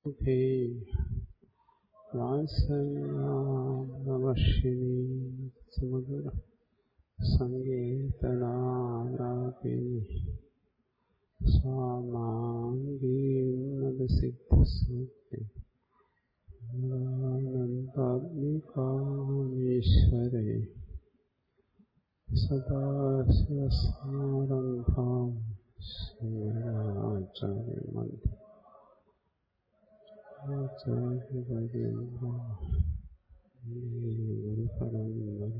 വാത്സല്യാമവർഷിണി സുമധുര സങ്കേതനാലാപി സ്വാമാംഗീന്നതസിദ്ധസൂക്തി ആനന്ദാത്മികാമീശ്വരേ സദാശിവസമാരംഭാം ശങ്കരാചാര്യമന്ത്രം ഗുരുപരമ്പര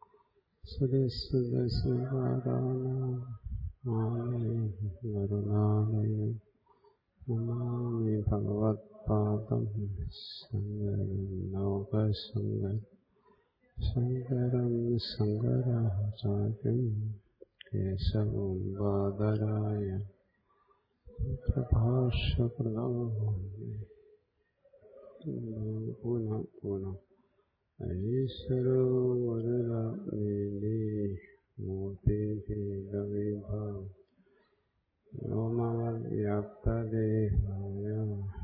സുരസുരസുകാരാണാലയം നമാമി ഭഗവത്പാദം ശങ്കരം ലോകശങ്കരം ശങ്കരം ശങ്കരാചാര്യം കേശവം ബാദരായ പ്രഭാഷകൃതോ പുനഃ പുനഃ ഈശ്വരോ വരദാത്മേനി മൂർത്തിഭേദവിഭാവ വ്യോമവ്യാപ്തദേഹായ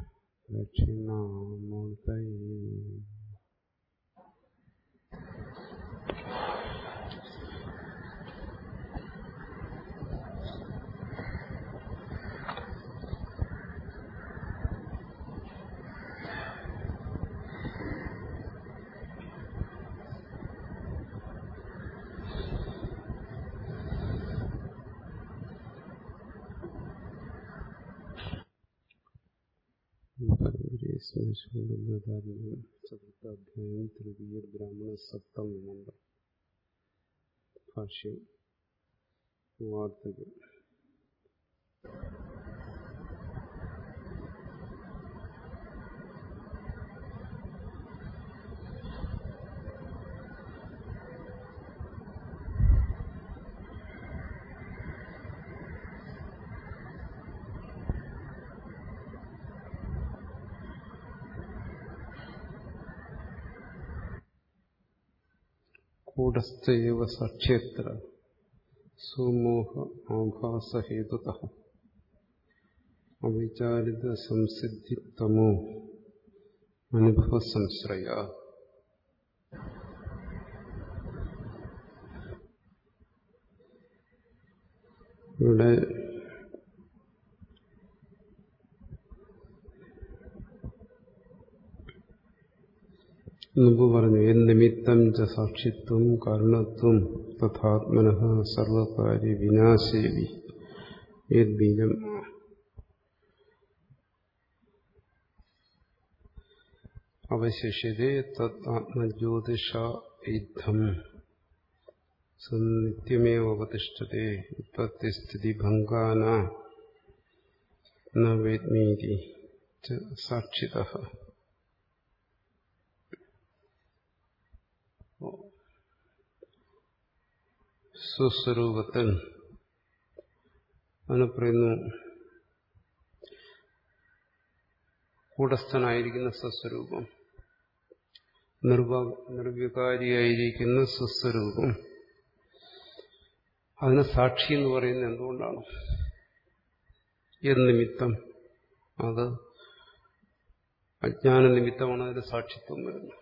ദക്ഷിണാമൂർത്തയേ ചതുർത്ഥാധ്യായം തൃതീയ ബ്രാഹ്മണ സപ്തം മന്ത്രം ഭാഷ്യം വാർത്തകൾ കൂടസ്ഥൈവ സാക്ഷ്യത്ര സുമോഹ ആഭാസഹേതുത അവിചാരിത സംസിദ്ധിത്തമോ അനുഭവ സംശ്രയ ഇവിടെ മുമ്പ് പറഞ്ഞു എന്നിമിത്തം ച സാക്ഷിത്വം കാരണത്വം തഥാത്മന സർവകാര്യ വിനാശേവി യദ്ബീജം അവശിഷ്യതേ തത് ആത്മജ്യോതിഷ യുദ്ധം നിത്യമേവ അവതിഷ്ഠത്തെ ഉത്പത്തിസ്ഥിതിഭംഗാന ന വേദ്മീതി സാക്ഷിത സ്വസ്വരൂപത്തിൽ അതിന് പറയുന്നു കൂടസ്ഥനായിരിക്കുന്ന സ്വസ്വരൂപം നിർവികാരിയായിരിക്കുന്ന സ്വസ്വരൂപം അതിന് സാക്ഷി എന്ന് പറയുന്നത് എന്തുകൊണ്ടാണ് നിമിത്തം അത് അജ്ഞാന നിമിത്തമാണ് അതിന് സാക്ഷിത്വം വരുന്നത്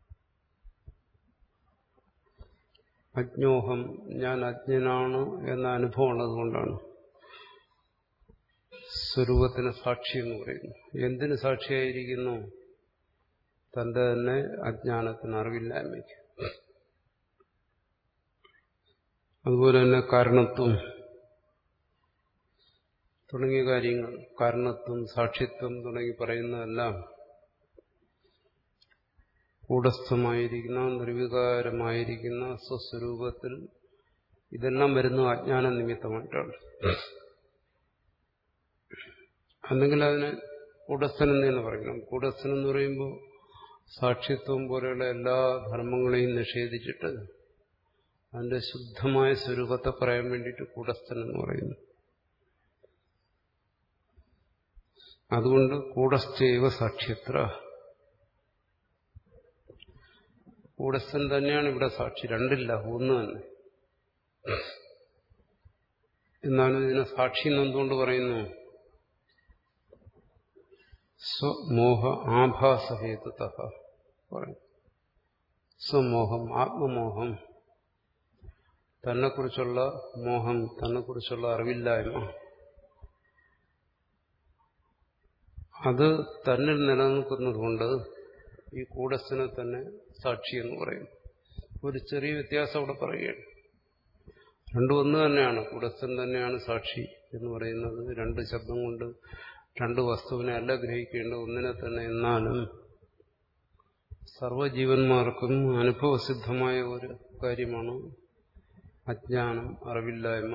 അജ്ഞോഹം ഞാൻ അജ്ഞനാണ് എന്ന അനുഭവം ഉള്ളതുകൊണ്ടാണ് സ്വരൂപത്തിന് സാക്ഷി എന്ന് പറയുന്നു എന്തിന് സാക്ഷിയായിരിക്കുന്നു തന്റെ തന്നെ അജ്ഞാനത്തിന് അറിവില്ലായ്മയ്ക്ക് അതുപോലെ തന്നെ കാരണത്വം തുടങ്ങിയ കാര്യങ്ങൾ കാരണത്വം സാക്ഷിത്വം തുടങ്ങി പറയുന്നതെല്ലാം കൂടസ്ഥമായിരിക്കുന്ന നിർവികാരമായിരിക്കുന്ന സ്വസ്വരൂപത്തിൽ ഇതെല്ലാം വരുന്ന അജ്ഞാന നിമിത്തമായിട്ടാണ് അല്ലെങ്കിൽ അതിന് കൂടസ്ഥൻ എന്ന് തന്നെ പറയണം കൂടസ്ഥൻ എന്ന് പറയുമ്പോൾ സാക്ഷിത്വം പോലെയുള്ള എല്ലാ ധർമ്മങ്ങളെയും നിഷേധിച്ചിട്ട് അതിന്റെ ശുദ്ധമായ സ്വരൂപത്തെ പറയാൻ വേണ്ടിയിട്ട് കൂടസ്ഥൻ എന്ന് പറയുന്നു അതുകൊണ്ട് കൂടസ്ഥൈവ സാക്ഷ്യത്ര കൂടസ്ഥൻ തന്നെയാണ് ഇവിടെ സാക്ഷി രണ്ടില്ല ഒന്ന് തന്നെ എന്നാലും ഇതിനെ സാക്ഷി എന്നെന്തുകൊണ്ട് പറയുന്നു സ്വമോഹ ആഭാസഹേതുത പറയും സ്വമോഹം ആത്മമോഹം തന്നെക്കുറിച്ചുള്ള മോഹം തന്നെക്കുറിച്ചുള്ള അറിവില്ലായ്മ അത് തന്നിൽ നിലനിൽക്കുന്നതുകൊണ്ട് ഈ കൂടസ്ഥനെ തന്നെ സാക്ഷി എന്ന് പറയും ഒരു ചെറിയ വ്യത്യാസം അവിടെ പറയുകയാണ് രണ്ടും ഒന്ന് തന്നെയാണ് കൂടസ്ഥൻ തന്നെയാണ് സാക്ഷി എന്ന് പറയുന്നത് രണ്ട് ശബ്ദം കൊണ്ട് രണ്ട് വസ്തുവിനെ അല്ല ഗ്രഹിക്കേണ്ടത് ഒന്നിനെ തന്നെ എന്നാലും സർവജീവന്മാർക്കും അനുഭവസിദ്ധമായ ഒരു കാര്യമാണ് അജ്ഞാനം അറിവില്ലായ്മ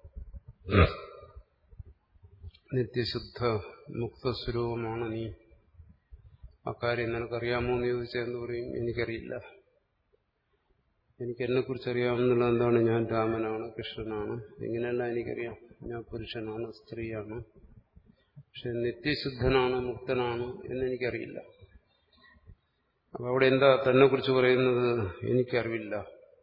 നിത്യശുദ്ധ മുക്തസ്വരൂപമാണ് നീ അക്കാര്യം നിനക്കറിയാമോ എന്ന് ചോദിച്ചാൽ എന്ത് പറയും എനിക്കറിയില്ല എനിക്ക് എന്നെക്കുറിച്ച് അറിയാമെന്നുള്ള എന്താണ് ഞാൻ രാമനാണ് കൃഷ്ണനാണ് ഇങ്ങനെയല്ല എനിക്കറിയാം ഞാൻ പുരുഷനാണ് സ്ത്രീയാണ് പക്ഷെ നിത്യശുദ്ധനാണ് മുക്തനാണ് എന്നെനിക്കറിയില്ല അപ്പൊ അവിടെ എന്താ തന്നെ കുറിച്ച് പറയുന്നത് എനിക്കറിവില്ല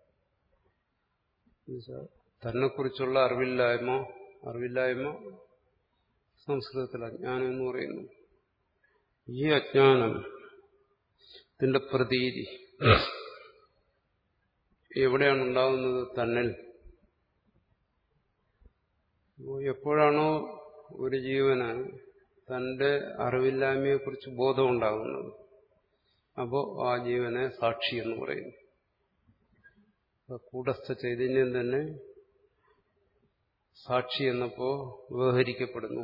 തന്നെക്കുറിച്ചുള്ള അറിവില്ലായ്മ അറിവില്ലായ്മ സംസ്കൃതത്തിൽ അജ്ഞാനം എന്ന് പറയുന്നു ഈ അജ്ഞാനം ഇതിന്റെ പ്രതീതി എവിടെയാണ് ഉണ്ടാകുന്നത് തന്നിൽ എപ്പോഴാണോ ഒരു ജീവന് തന്റെ അറിവില്ലായ്മയെക്കുറിച്ച് ബോധമുണ്ടാകുന്നത് അപ്പോൾ ആ ജീവനെ സാക്ഷി എന്ന് പറയുന്നു കൂടസ്ഥ ചൈതന്യം തന്നെ സാക്ഷി എന്നപ്പോ വ്യവഹരിക്കപ്പെടുന്നു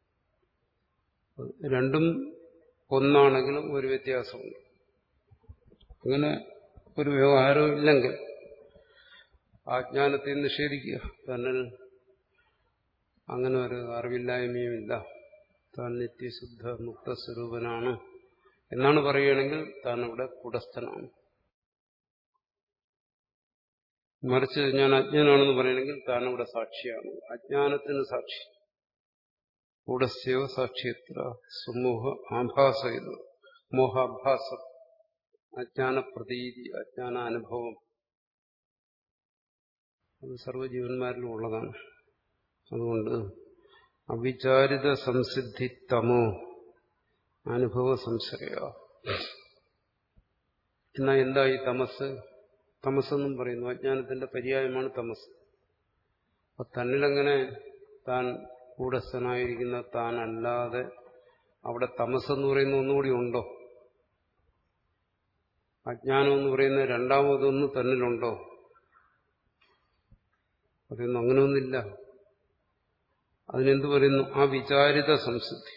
രണ്ടും ഒന്നാണെങ്കിലും ഒരു വ്യത്യാസമുണ്ട് അങ്ങനെ ഒരു വ്യവഹാരവും ഇല്ലെങ്കിൽ ആജ്ഞാനത്തെ നിഷേധിക്കുക തന്നിൽ അങ്ങനെ ഒരു അറിവില്ലായ്മയുമില്ല താൻ നിത്യശുദ്ധ മുക്തസ്വരൂപനാണ് എന്നാണ് പറയുകയാണെങ്കിൽ താൻ ഇവിടെ കുടസ്ഥനാണ് മറിച്ച് ഞാൻ അജ്ഞനാണെന്ന് പറയണമെങ്കിൽ താൻ ഇവിടെ സാക്ഷിയാണ് അജ്ഞാനത്തിന് സാക്ഷി കൂടസ്യോ സാക്ഷിയത്ര സമൂഹ ആഭാസ ഇത് മോഹാഭാസം അജ്ഞാന പ്രതീതി അജ്ഞാന അനുഭവം അത് സർവ്വജീവന്മാരിലും ഉള്ളതാണ് അതുകൊണ്ട് അവിചാരിത സംസിദ്ധി തമോ അനുഭവ സംശയ എന്നാ എന്താ ഈ തമസ് തമസെന്നും പറയുന്നു അജ്ഞാനത്തിന്റെ പര്യായമാണ് തമസ് അപ്പൊ തന്നിലങ്ങനെ താൻ കൂടസ്ഥനായിരിക്കുന്ന താൻ അല്ലാതെ അവിടെ തമസെന്ന് പറയുന്ന ഒന്നുകൂടി ഉണ്ടോ അജ്ഞാനം എന്ന് പറയുന്ന രണ്ടാമതൊന്ന് തന്നിലുണ്ടോ പറയുന്നു അങ്ങനെയൊന്നില്ല അതിനെന്ത് പറയുന്നു ആ വിചാരിത സംസിദ്ധി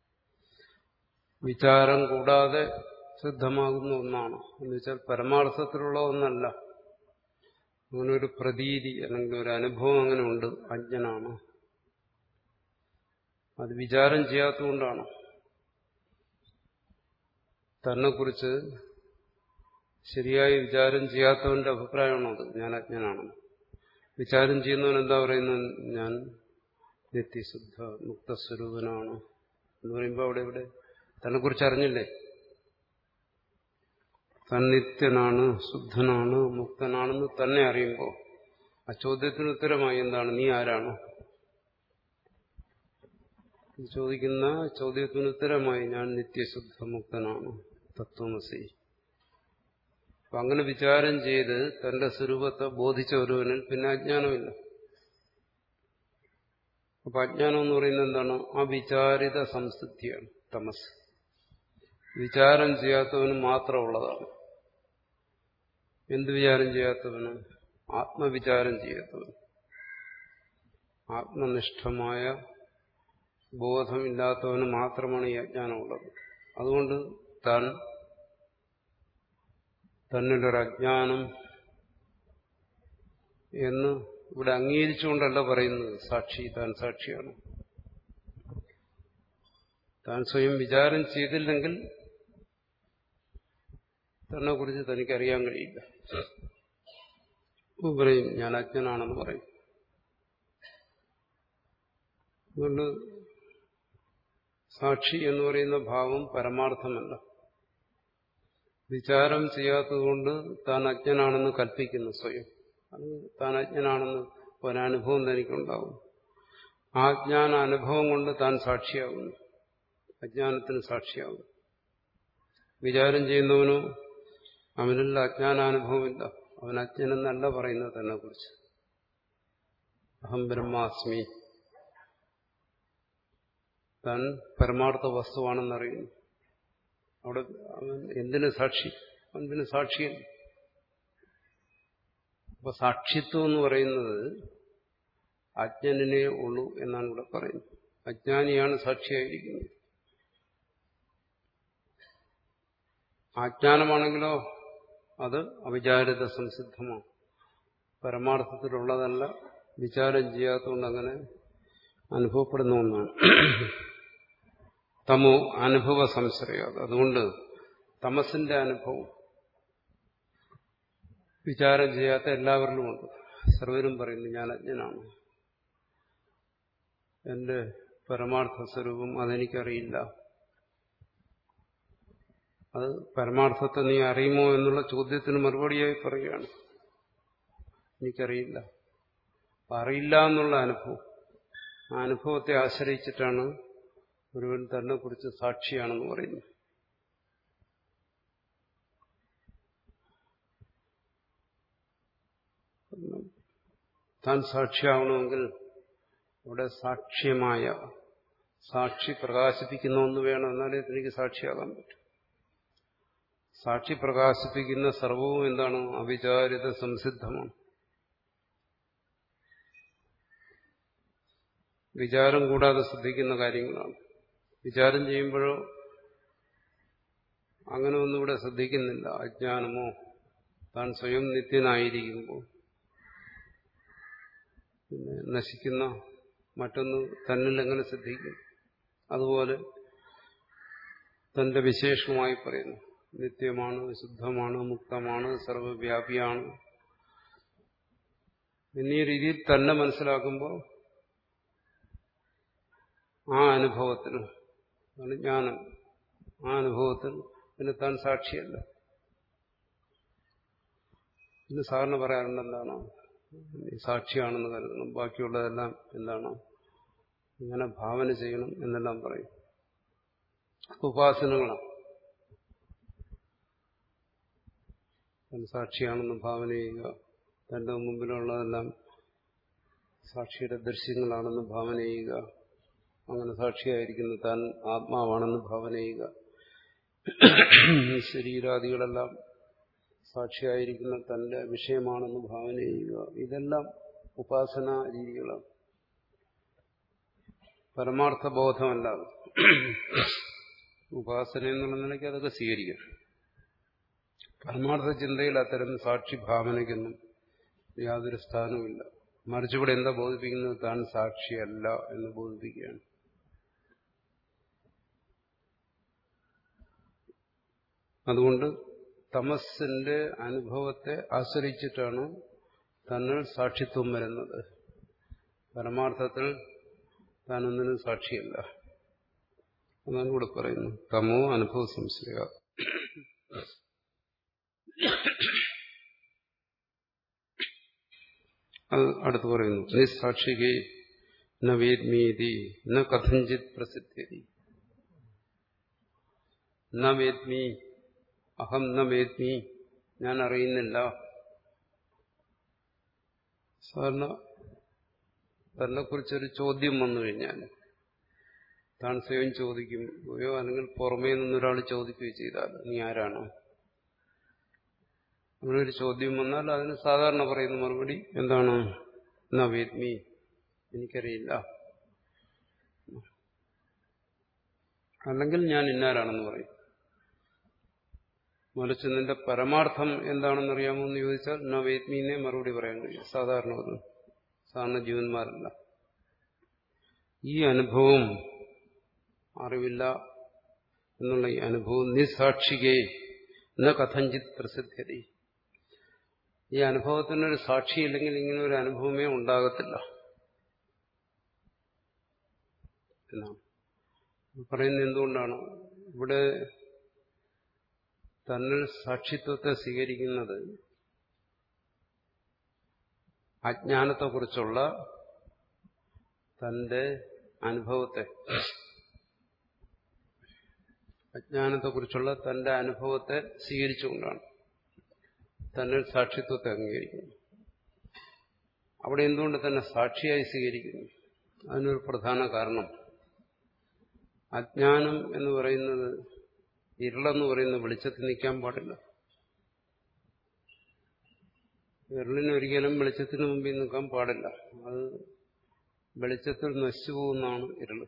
വിചാരം കൂടാതെ സിദ്ധമാകുന്ന ഒന്നാണ് എന്ന് വെച്ചാൽ പരമാർത്ഥത്തിലുള്ള ഒന്നല്ല അങ്ങനെ ഒരു പ്രതീതി അല്ലെങ്കിൽ ഒരു അനുഭവം അങ്ങനെ ഉണ്ട് അജ്ഞനാണ് അത് വിചാരം ചെയ്യാത്തതുകൊണ്ടാണ് തന്നെക്കുറിച്ച് ശരിയായി വിചാരം ചെയ്യാത്തവന്റെ അഭിപ്രായമാണത് ഞാൻ അജ്ഞനാണെന്ന് വിചാരം ചെയ്യുന്നവൻ എന്താ പറയുന്നത് ഞാൻ നിത്യശുദ്ധ മുക്തസ്വരൂപനാണ് എന്ന് പറയുമ്പോൾ അവിടെ ഇവിടെ തന്നെക്കുറിച്ച് അറിഞ്ഞില്ലേ താൻ നിത്യനാണ് ശുദ്ധനാണ് മുക്തനാണെന്ന് തന്നെ അറിയുമ്പോൾ ആ ചോദ്യത്തിന് ഉത്തരമായി എന്താണ് നീ ആരാണ് ചോദിക്കുന്ന ചോദ്യത്തിന് ഉത്തരമായി ഞാൻ നിത്യശുദ്ധ മുക്തനാണ് തത്വമസി അപ്പൊ അങ്ങനെ വിചാരം ചെയ്ത് തന്റെ സ്വരൂപത്തെ ബോധിച്ച ഒരുവനിൽ പിന്നെ അജ്ഞാനമില്ല അപ്പൊ അജ്ഞാനം എന്ന് പറയുന്നത് എന്താണ് അവിചാരിത സംസിദ്ധിയാണ് തമസ് വിചാരം ചെയ്യാത്തവന് മാത്രമുള്ളതാണ് എന്ത് വിചാരം ചെയ്യാത്തവന് ആത്മവിചാരം ചെയ്യാത്തവന് ആത്മനിഷ്ഠമായ ബോധമില്ലാത്തവന് മാത്രമാണ് ഈ അജ്ഞാനമുള്ളത് അതുകൊണ്ട് താൻ തന്നിലൊരു അജ്ഞാനം എന്ന് ഇവിടെ അംഗീകരിച്ചുകൊണ്ടല്ല പറയുന്നത് സാക്ഷി താൻ സാക്ഷിയാണ് താൻ സ്വയം വിചാരം ചെയ്തില്ലെങ്കിൽ തന്നെ കുറിച്ച് തനിക്കറിയാൻ കഴിയില്ല പറയും ഞാൻ അജ്ഞനാണെന്ന് പറയും അതുകൊണ്ട് സാക്ഷി എന്ന് പറയുന്ന ഭാവം പരമാർത്ഥമല്ല വിചാരം ചെയ്യാത്തതുകൊണ്ട് താൻ അജ്ഞനാണെന്ന് കൽപ്പിക്കുന്നു സ്വയം അത് താൻ അജ്ഞനാണെന്ന് ഒരനുഭവം തനിക്കുണ്ടാവും ആ ജ്ഞാന അനുഭവം കൊണ്ട് താൻ സാക്ഷിയാകുന്നു അജ്ഞാനത്തിന് സാക്ഷിയാകും വിചാരം ചെയ്യുന്നവനോ അവനിൽ അജ്ഞാനാനുഭവമില്ല അവൻ അജ്ഞനെന്നല്ല പറയുന്നത് തന്നെ കുറിച്ച് അഹം ബ്രഹ്മാസ്മി താൻ പരമാർത്ഥ വസ്തുവാണെന്നറിയുന്നു അവിടെ അവൻ എന്തിനു സാക്ഷി അവൻ പിന്നെ സാക്ഷിയല്ല അപ്പൊ സാക്ഷിത്വം എന്ന് പറയുന്നത് അജ്ഞനെ ഉള്ളൂ എന്നാണ് ഇവിടെ പറയുന്നത് അജ്ഞാനിയാണ് സാക്ഷിയായിരിക്കുന്നത് അജ്ഞാനമാണെങ്കിലോ അത് അവിചാരിത സംസിദ്ധമാണ് പരമാർത്ഥത്തിലുള്ളതല്ല വിചാരം ചെയ്യാത്തതുകൊണ്ട് അങ്ങനെ അനുഭവപ്പെടുന്ന ഒന്നാണ് തമോ അനുഭവ സംശയം അതുകൊണ്ട് തമസിന്റെ അനുഭവം വിചാരം ചെയ്യാത്ത എല്ലാവരിലുമുണ്ട് സർവരും പറയുന്നു ഞാൻ അജ്ഞനാണ് എന്റെ പരമാർത്ഥ സ്വരൂപം അതെനിക്കറിയില്ല അത് പരമാർത്ഥത്തെ നീ അറിയുമോ എന്നുള്ള ചോദ്യത്തിന് മറുപടിയായി പറയുകയാണ് എനിക്കറിയില്ല അറിയില്ല എന്നുള്ള അനുഭവം ആ അനുഭവത്തെ ആശ്രയിച്ചിട്ടാണ് ഒരുവൻ തന്നെ കുറിച്ച് സാക്ഷിയാണെന്ന് പറയുന്നത് താൻ സാക്ഷിയാവണമെങ്കിൽ ഇവിടെ സാക്ഷ്യമായ സാക്ഷി പ്രകാശിപ്പിക്കുന്ന ഒന്ന് വേണം എന്നാലേ എനിക്ക് സാക്ഷിയാകാൻ പറ്റും സാക്ഷി പ്രകാശിപ്പിക്കുന്ന സർവവും എന്താണ് അവിചാരിത സംസിദ്ധമാണ് വിചാരം കൂടാതെ ശ്രദ്ധിക്കുന്ന കാര്യങ്ങളാണ് വിചാരം ചെയ്യുമ്പോഴോ അങ്ങനെ ഒന്നും ഇവിടെ ശ്രദ്ധിക്കുന്നില്ല അജ്ഞാനമോ താൻ സ്വയം നിത്യനായിരിക്കുമ്പോൾ പിന്നെ നശിക്കുന്ന മറ്റൊന്ന് തന്നിൽ എങ്ങനെ ശ്രദ്ധിക്കും അതുപോലെ തന്റെ വിശേഷമായി പറയുന്നു നിത്യമാണ് ശുദ്ധമാണ് മുക്തമാണ് സർവവ്യാപിയാണ് എന്നീ രീതിയിൽ തന്നെ മനസ്സിലാക്കുമ്പോൾ ആ അനുഭവത്തിന് അതാണ് ജ്ഞാനം ആ അനുഭവത്തിൽ പിന്നെ താൻ സാക്ഷിയല്ല പിന്നെ സാറിന് പറയാറുണ്ട് എന്താണ് സാക്ഷിയാണെന്ന് കരുതണം ബാക്കിയുള്ളതെല്ലാം എന്താണ് ഇങ്ങനെ ഭാവന ചെയ്യണം എന്നെല്ലാം പറയും ഉപാസനകളാണ് താൻ സാക്ഷിയാണെന്ന് ഭാവന ചെയ്യുക തന്റെ മുമ്പിലുള്ളതെല്ലാം സാക്ഷിയുടെ ദൃശ്യങ്ങളാണെന്ന് ഭാവന ചെയ്യുക അങ്ങനെ സാക്ഷിയായിരിക്കുന്ന താൻ ആത്മാവാണെന്ന് ഭാവന ചെയ്യുക ശരീരാദികളെല്ലാം സാക്ഷിയായിരിക്കുന്ന തന്റെ വിഷയമാണെന്ന് ഭാവന ചെയ്യുക ഇതെല്ലാം ഉപാസനാ രീതികളാണ് പരമാർത്ഥ ബോധമല്ലാതെ ഉപാസന എന്നുള്ള നിലയ്ക്ക് അതൊക്കെ സ്വീകരിക്കാം പരമാർത്ഥ ചിന്തയിൽ അത്തരം സാക്ഷി ഭാവനയ്ക്കൊന്നും യാതൊരു സ്ഥാനവുമില്ല മറിച്ചുകൂടെ എന്താ ബോധിപ്പിക്കുന്നത് താൻ സാക്ഷിയല്ല എന്ന് ബോധിപ്പിക്കുകയാണ് അതുകൊണ്ട് തമസിന്റെ അനുഭവത്തെ ആശ്രയിച്ചിട്ടാണ് തന്നിൽ സാക്ഷിത്വം വരുന്നത് പരമാർത്ഥത്തിൽ താനൊന്നിനും സാക്ഷിയല്ല അതാണ് ഇവിടെ പറയുന്നു തമോ അനുഭവ സംശയ അത് അടുത്ത് പറയുന്നു നിസ്സാക്ഷികെ ന വേദ്മീതി ന കഥഞ്ചിത് പ്രസിദ്ധി ന വേദ്മി അഹം ന വേദ്മി ഞാൻ അറിയുന്നില്ല സാധാരണ തന്നെ കുറിച്ചൊരു ചോദ്യം വന്നു കഴിഞ്ഞാൽ താൻ സ്വയം ചോദിക്കുകയോ അല്ലെങ്കിൽ പുറമേ നിന്നൊരാൾ ചോദിക്കുകയോ ചെയ്താൽ നീ ആരാണ് അങ്ങനെ ഒരു ചോദ്യം വന്നാൽ അതിന് സാധാരണ പറയുന്ന മറുപടി എന്താണ് എന്നാ വേദ്മി എനിക്കറിയില്ല അല്ലെങ്കിൽ ഞാൻ ഇന്നാരാണെന്ന് പറയും മറിച്ച് നിന്റെ പരമാർത്ഥം എന്താണെന്ന് അറിയാമോ എന്ന് ചോദിച്ചാൽ ന വേദ്മീനെ മറുപടി പറയാൻ കഴിയും സാധാരണ ഒരു സാധാരണ ജീവന്മാരല്ല ഈ അനുഭവം അറിവില്ല എന്നുള്ള ഈ അനുഭവം നിസാക്ഷികേ ന കഥഞ്ചിത് പ്രസിദ്ധി ഈ അനുഭവത്തിനൊരു സാക്ഷിയില്ലെങ്കിൽ ഇങ്ങനെ ഒരു അനുഭവമേ ഉണ്ടാകത്തില്ല എന്നാണ് പറയുന്നത് എന്തുകൊണ്ടാണ് ഇവിടെ തന്നിൽ സാക്ഷിത്വത്തെ സ്വീകരിക്കുന്നത് അജ്ഞാനത്തെക്കുറിച്ചുള്ള തന്റെ അനുഭവത്തെ അജ്ഞാനത്തെക്കുറിച്ചുള്ള തന്റെ അനുഭവത്തെ സ്വീകരിച്ചുകൊണ്ടാണ് തന്നെ സാക്ഷിത്വത്തെ അംഗീകരിക്കുന്നു അവിടെ എന്തുകൊണ്ട് തന്നെ സാക്ഷിയായി സ്വീകരിക്കുന്നു അതിനൊരു പ്രധാന കാരണം അജ്ഞാനം എന്ന് പറയുന്നത് ഇരുളെന്ന് പറയുന്ന വെളിച്ചത്തിൽ നിൽക്കാൻ പാടില്ല വിരലിന് ഒരിക്കലും വെളിച്ചത്തിന് മുമ്പിൽ നിൽക്കാൻ പാടില്ല അത് വെളിച്ചത്തിൽ നശിച്ചു പോകുന്നതാണ് ഇരുള്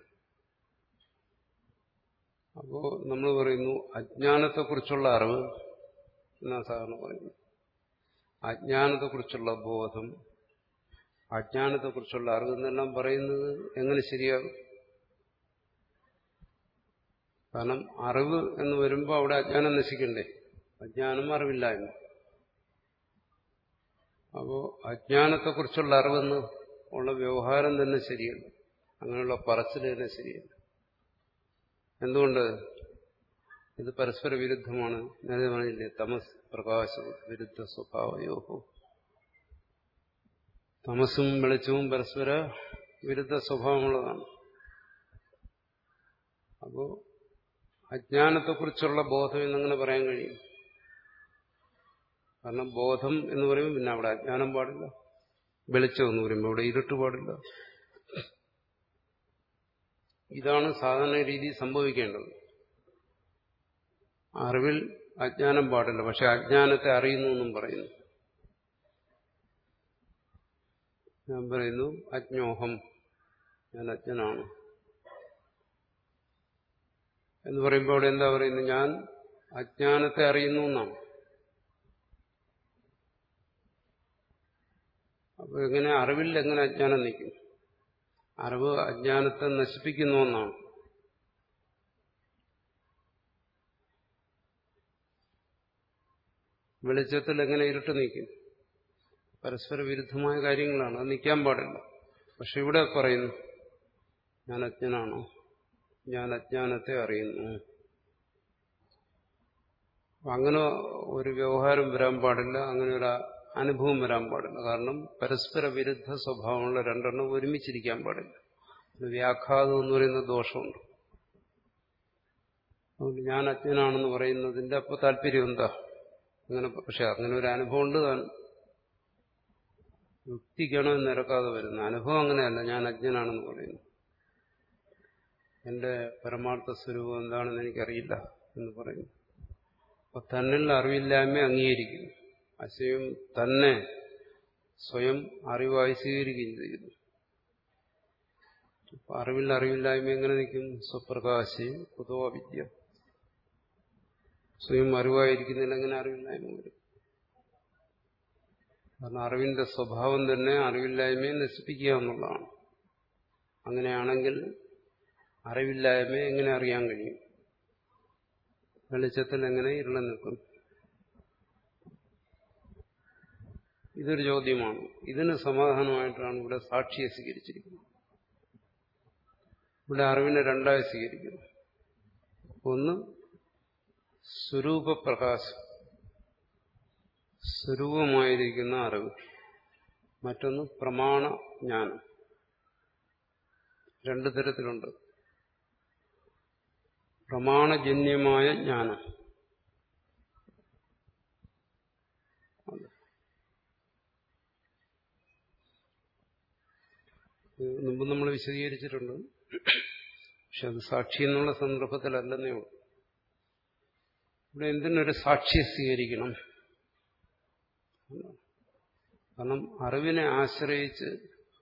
അപ്പോ നമ്മൾ പറയുന്നു അജ്ഞാനത്തെക്കുറിച്ചുള്ള അറിവ് എന്നാ സാധാരണ പറയുന്നു അജ്ഞാനത്തെക്കുറിച്ചുള്ള ബോധം അജ്ഞാനത്തെക്കുറിച്ചുള്ള അറിവ് എന്നെല്ലാം പറയുന്നത് എങ്ങനെ ശരിയാകും കാരണം അറിവ് എന്ന് വരുമ്പോൾ അവിടെ അജ്ഞാനം നശിക്കണ്ടേ അജ്ഞാനം അറിവില്ലായ്മ അപ്പോ അജ്ഞാനത്തെക്കുറിച്ചുള്ള അറിവെന്ന് ഉള്ള വ്യവഹാരം തന്നെ ശരിയല്ല അങ്ങനെയുള്ള പറച്ചിൽ തന്നെ ശരിയല്ല എന്തുകൊണ്ട് ഇത് പരസ്പര വിരുദ്ധമാണ് നേരത്തെ പറഞ്ഞില്ലേ തമസ് പ്രകാശ വിരുദ്ധ സ്വഭാവയോഹോ തമസും വെളിച്ചവും പരസ്പര വിരുദ്ധ സ്വഭാവമുള്ളതാണ് അപ്പോ അജ്ഞാനത്തെക്കുറിച്ചുള്ള ബോധം എന്നങ്ങനെ പറയാൻ കഴിയും കാരണം ബോധം എന്ന് പറയുമ്പോൾ പിന്നെ അവിടെ അജ്ഞാനം പാടില്ല വെളിച്ചം എന്ന് പറയുമ്പോൾ അവിടെ ഇരുട്ട് പാടില്ല ഇതാണ് സാധാരണ രീതി സംഭവിക്കേണ്ടത് അറിവിൽ അജ്ഞാനം പാടില്ല പക്ഷെ അജ്ഞാനത്തെ അറിയുന്നു എന്നും പറയുന്നു ഞാൻ പറയുന്നു അജ്ഞോഹം ഞാൻ അജ്ഞനാണ് എന്ന് പറയുമ്പോൾ അവിടെ എന്താ പറയുന്നത് ഞാൻ അജ്ഞാനത്തെ അറിയുന്നു എന്നാണ് അപ്പൊ എങ്ങനെ അറിവിൽ എങ്ങനെ അജ്ഞാനം നിൽക്കും അറിവ് അജ്ഞാനത്തെ നശിപ്പിക്കുന്നു എന്നാണ് വെളിച്ചത്തിൽ എങ്ങനെ ഇരുട്ട് നീക്കും പരസ്പര വിരുദ്ധമായ കാര്യങ്ങളാണ് അത് നിൽക്കാൻ പാടില്ല പക്ഷെ ഇവിടെ പറയുന്നു ഞാൻ അജ്ഞനാണോ ഞാൻ അജ്ഞാനത്തെ അറിയുന്നു അങ്ങനെ ഒരു വ്യവഹാരം വരാൻ പാടില്ല അങ്ങനെ ഒരു അനുഭവം വരാൻ പാടില്ല കാരണം പരസ്പര വിരുദ്ധ സ്വഭാവമുള്ള രണ്ടെണ്ണം ഒരുമിച്ചിരിക്കാൻ പാടില്ല വ്യാഘാതം എന്ന് പറയുന്ന ദോഷമുണ്ട് അതുകൊണ്ട് ഞാൻ അജ്ഞനാണെന്ന് പറയുന്നതിന്റെ അപ്പൊ താല്പര്യം എന്താ അങ്ങനെ പക്ഷെ അങ്ങനെ ഒരു അനുഭവം ഉണ്ട് താൻ യുക്തിക്കണോ നിരക്കാതെ വരുന്ന അനുഭവം അങ്ങനെയല്ല ഞാൻ അജ്ഞനാണെന്ന് പറയുന്നു എന്റെ പരമാർത്ഥ സ്വരൂപം എന്താണെന്ന് എനിക്കറിയില്ല എന്ന് പറയുന്നു അപ്പൊ തന്നിൽ അറിവില്ലായ്മ അംഗീകരിക്കുന്നു അശയം തന്നെ സ്വയം അറിവായി സ്വീകരിക്കുകയും ചെയ്യുന്നു അപ്പൊ അറിവിൽ അറിവില്ലായ്മ എങ്ങനെ നിൽക്കും സ്വപ്രകാശി കുതോ വിദ്യ സ്വയം അറിവായിരിക്കുന്നതിൽ എങ്ങനെ അറിവില്ലായ്മ വരും കാരണം അറിവിന്റെ സ്വഭാവം തന്നെ അറിവില്ലായ്മയെ നശിപ്പിക്കുക എന്നുള്ളതാണ് അങ്ങനെയാണെങ്കിൽ അറിവില്ലായ്മയെ എങ്ങനെ അറിയാൻ കഴിയും വെളിച്ചത്തിൽ എങ്ങനെ ഇരുള നിൽക്കും ഇതൊരു ചോദ്യമാണ് ഇതിന് സമാധാനമായിട്ടാണ് ഇവിടെ സാക്ഷിയെ സ്വീകരിച്ചിരിക്കുന്നത് ഇവിടെ അറിവിനെ രണ്ടായി സ്വീകരിക്കുന്നു ഒന്ന് സ്വരൂപപ്രകാശം സ്വരൂപമായിരിക്കുന്ന അറിവ് മറ്റൊന്ന് പ്രമാണ ജ്ഞാനം രണ്ടു തരത്തിലുണ്ട് പ്രമാണജന്യമായ ജ്ഞാനം മുമ്പ് നമ്മൾ വിശദീകരിച്ചിട്ടുണ്ട് പക്ഷെ അത് സാക്ഷി എന്നുള്ള സന്ദർഭത്തിലല്ലെന്നേ ഉള്ളൂ ഇവിടെ എന്തിനൊരു സാക്ഷിയെ സ്വീകരിക്കണം കാരണം അറിവിനെ ആശ്രയിച്ച്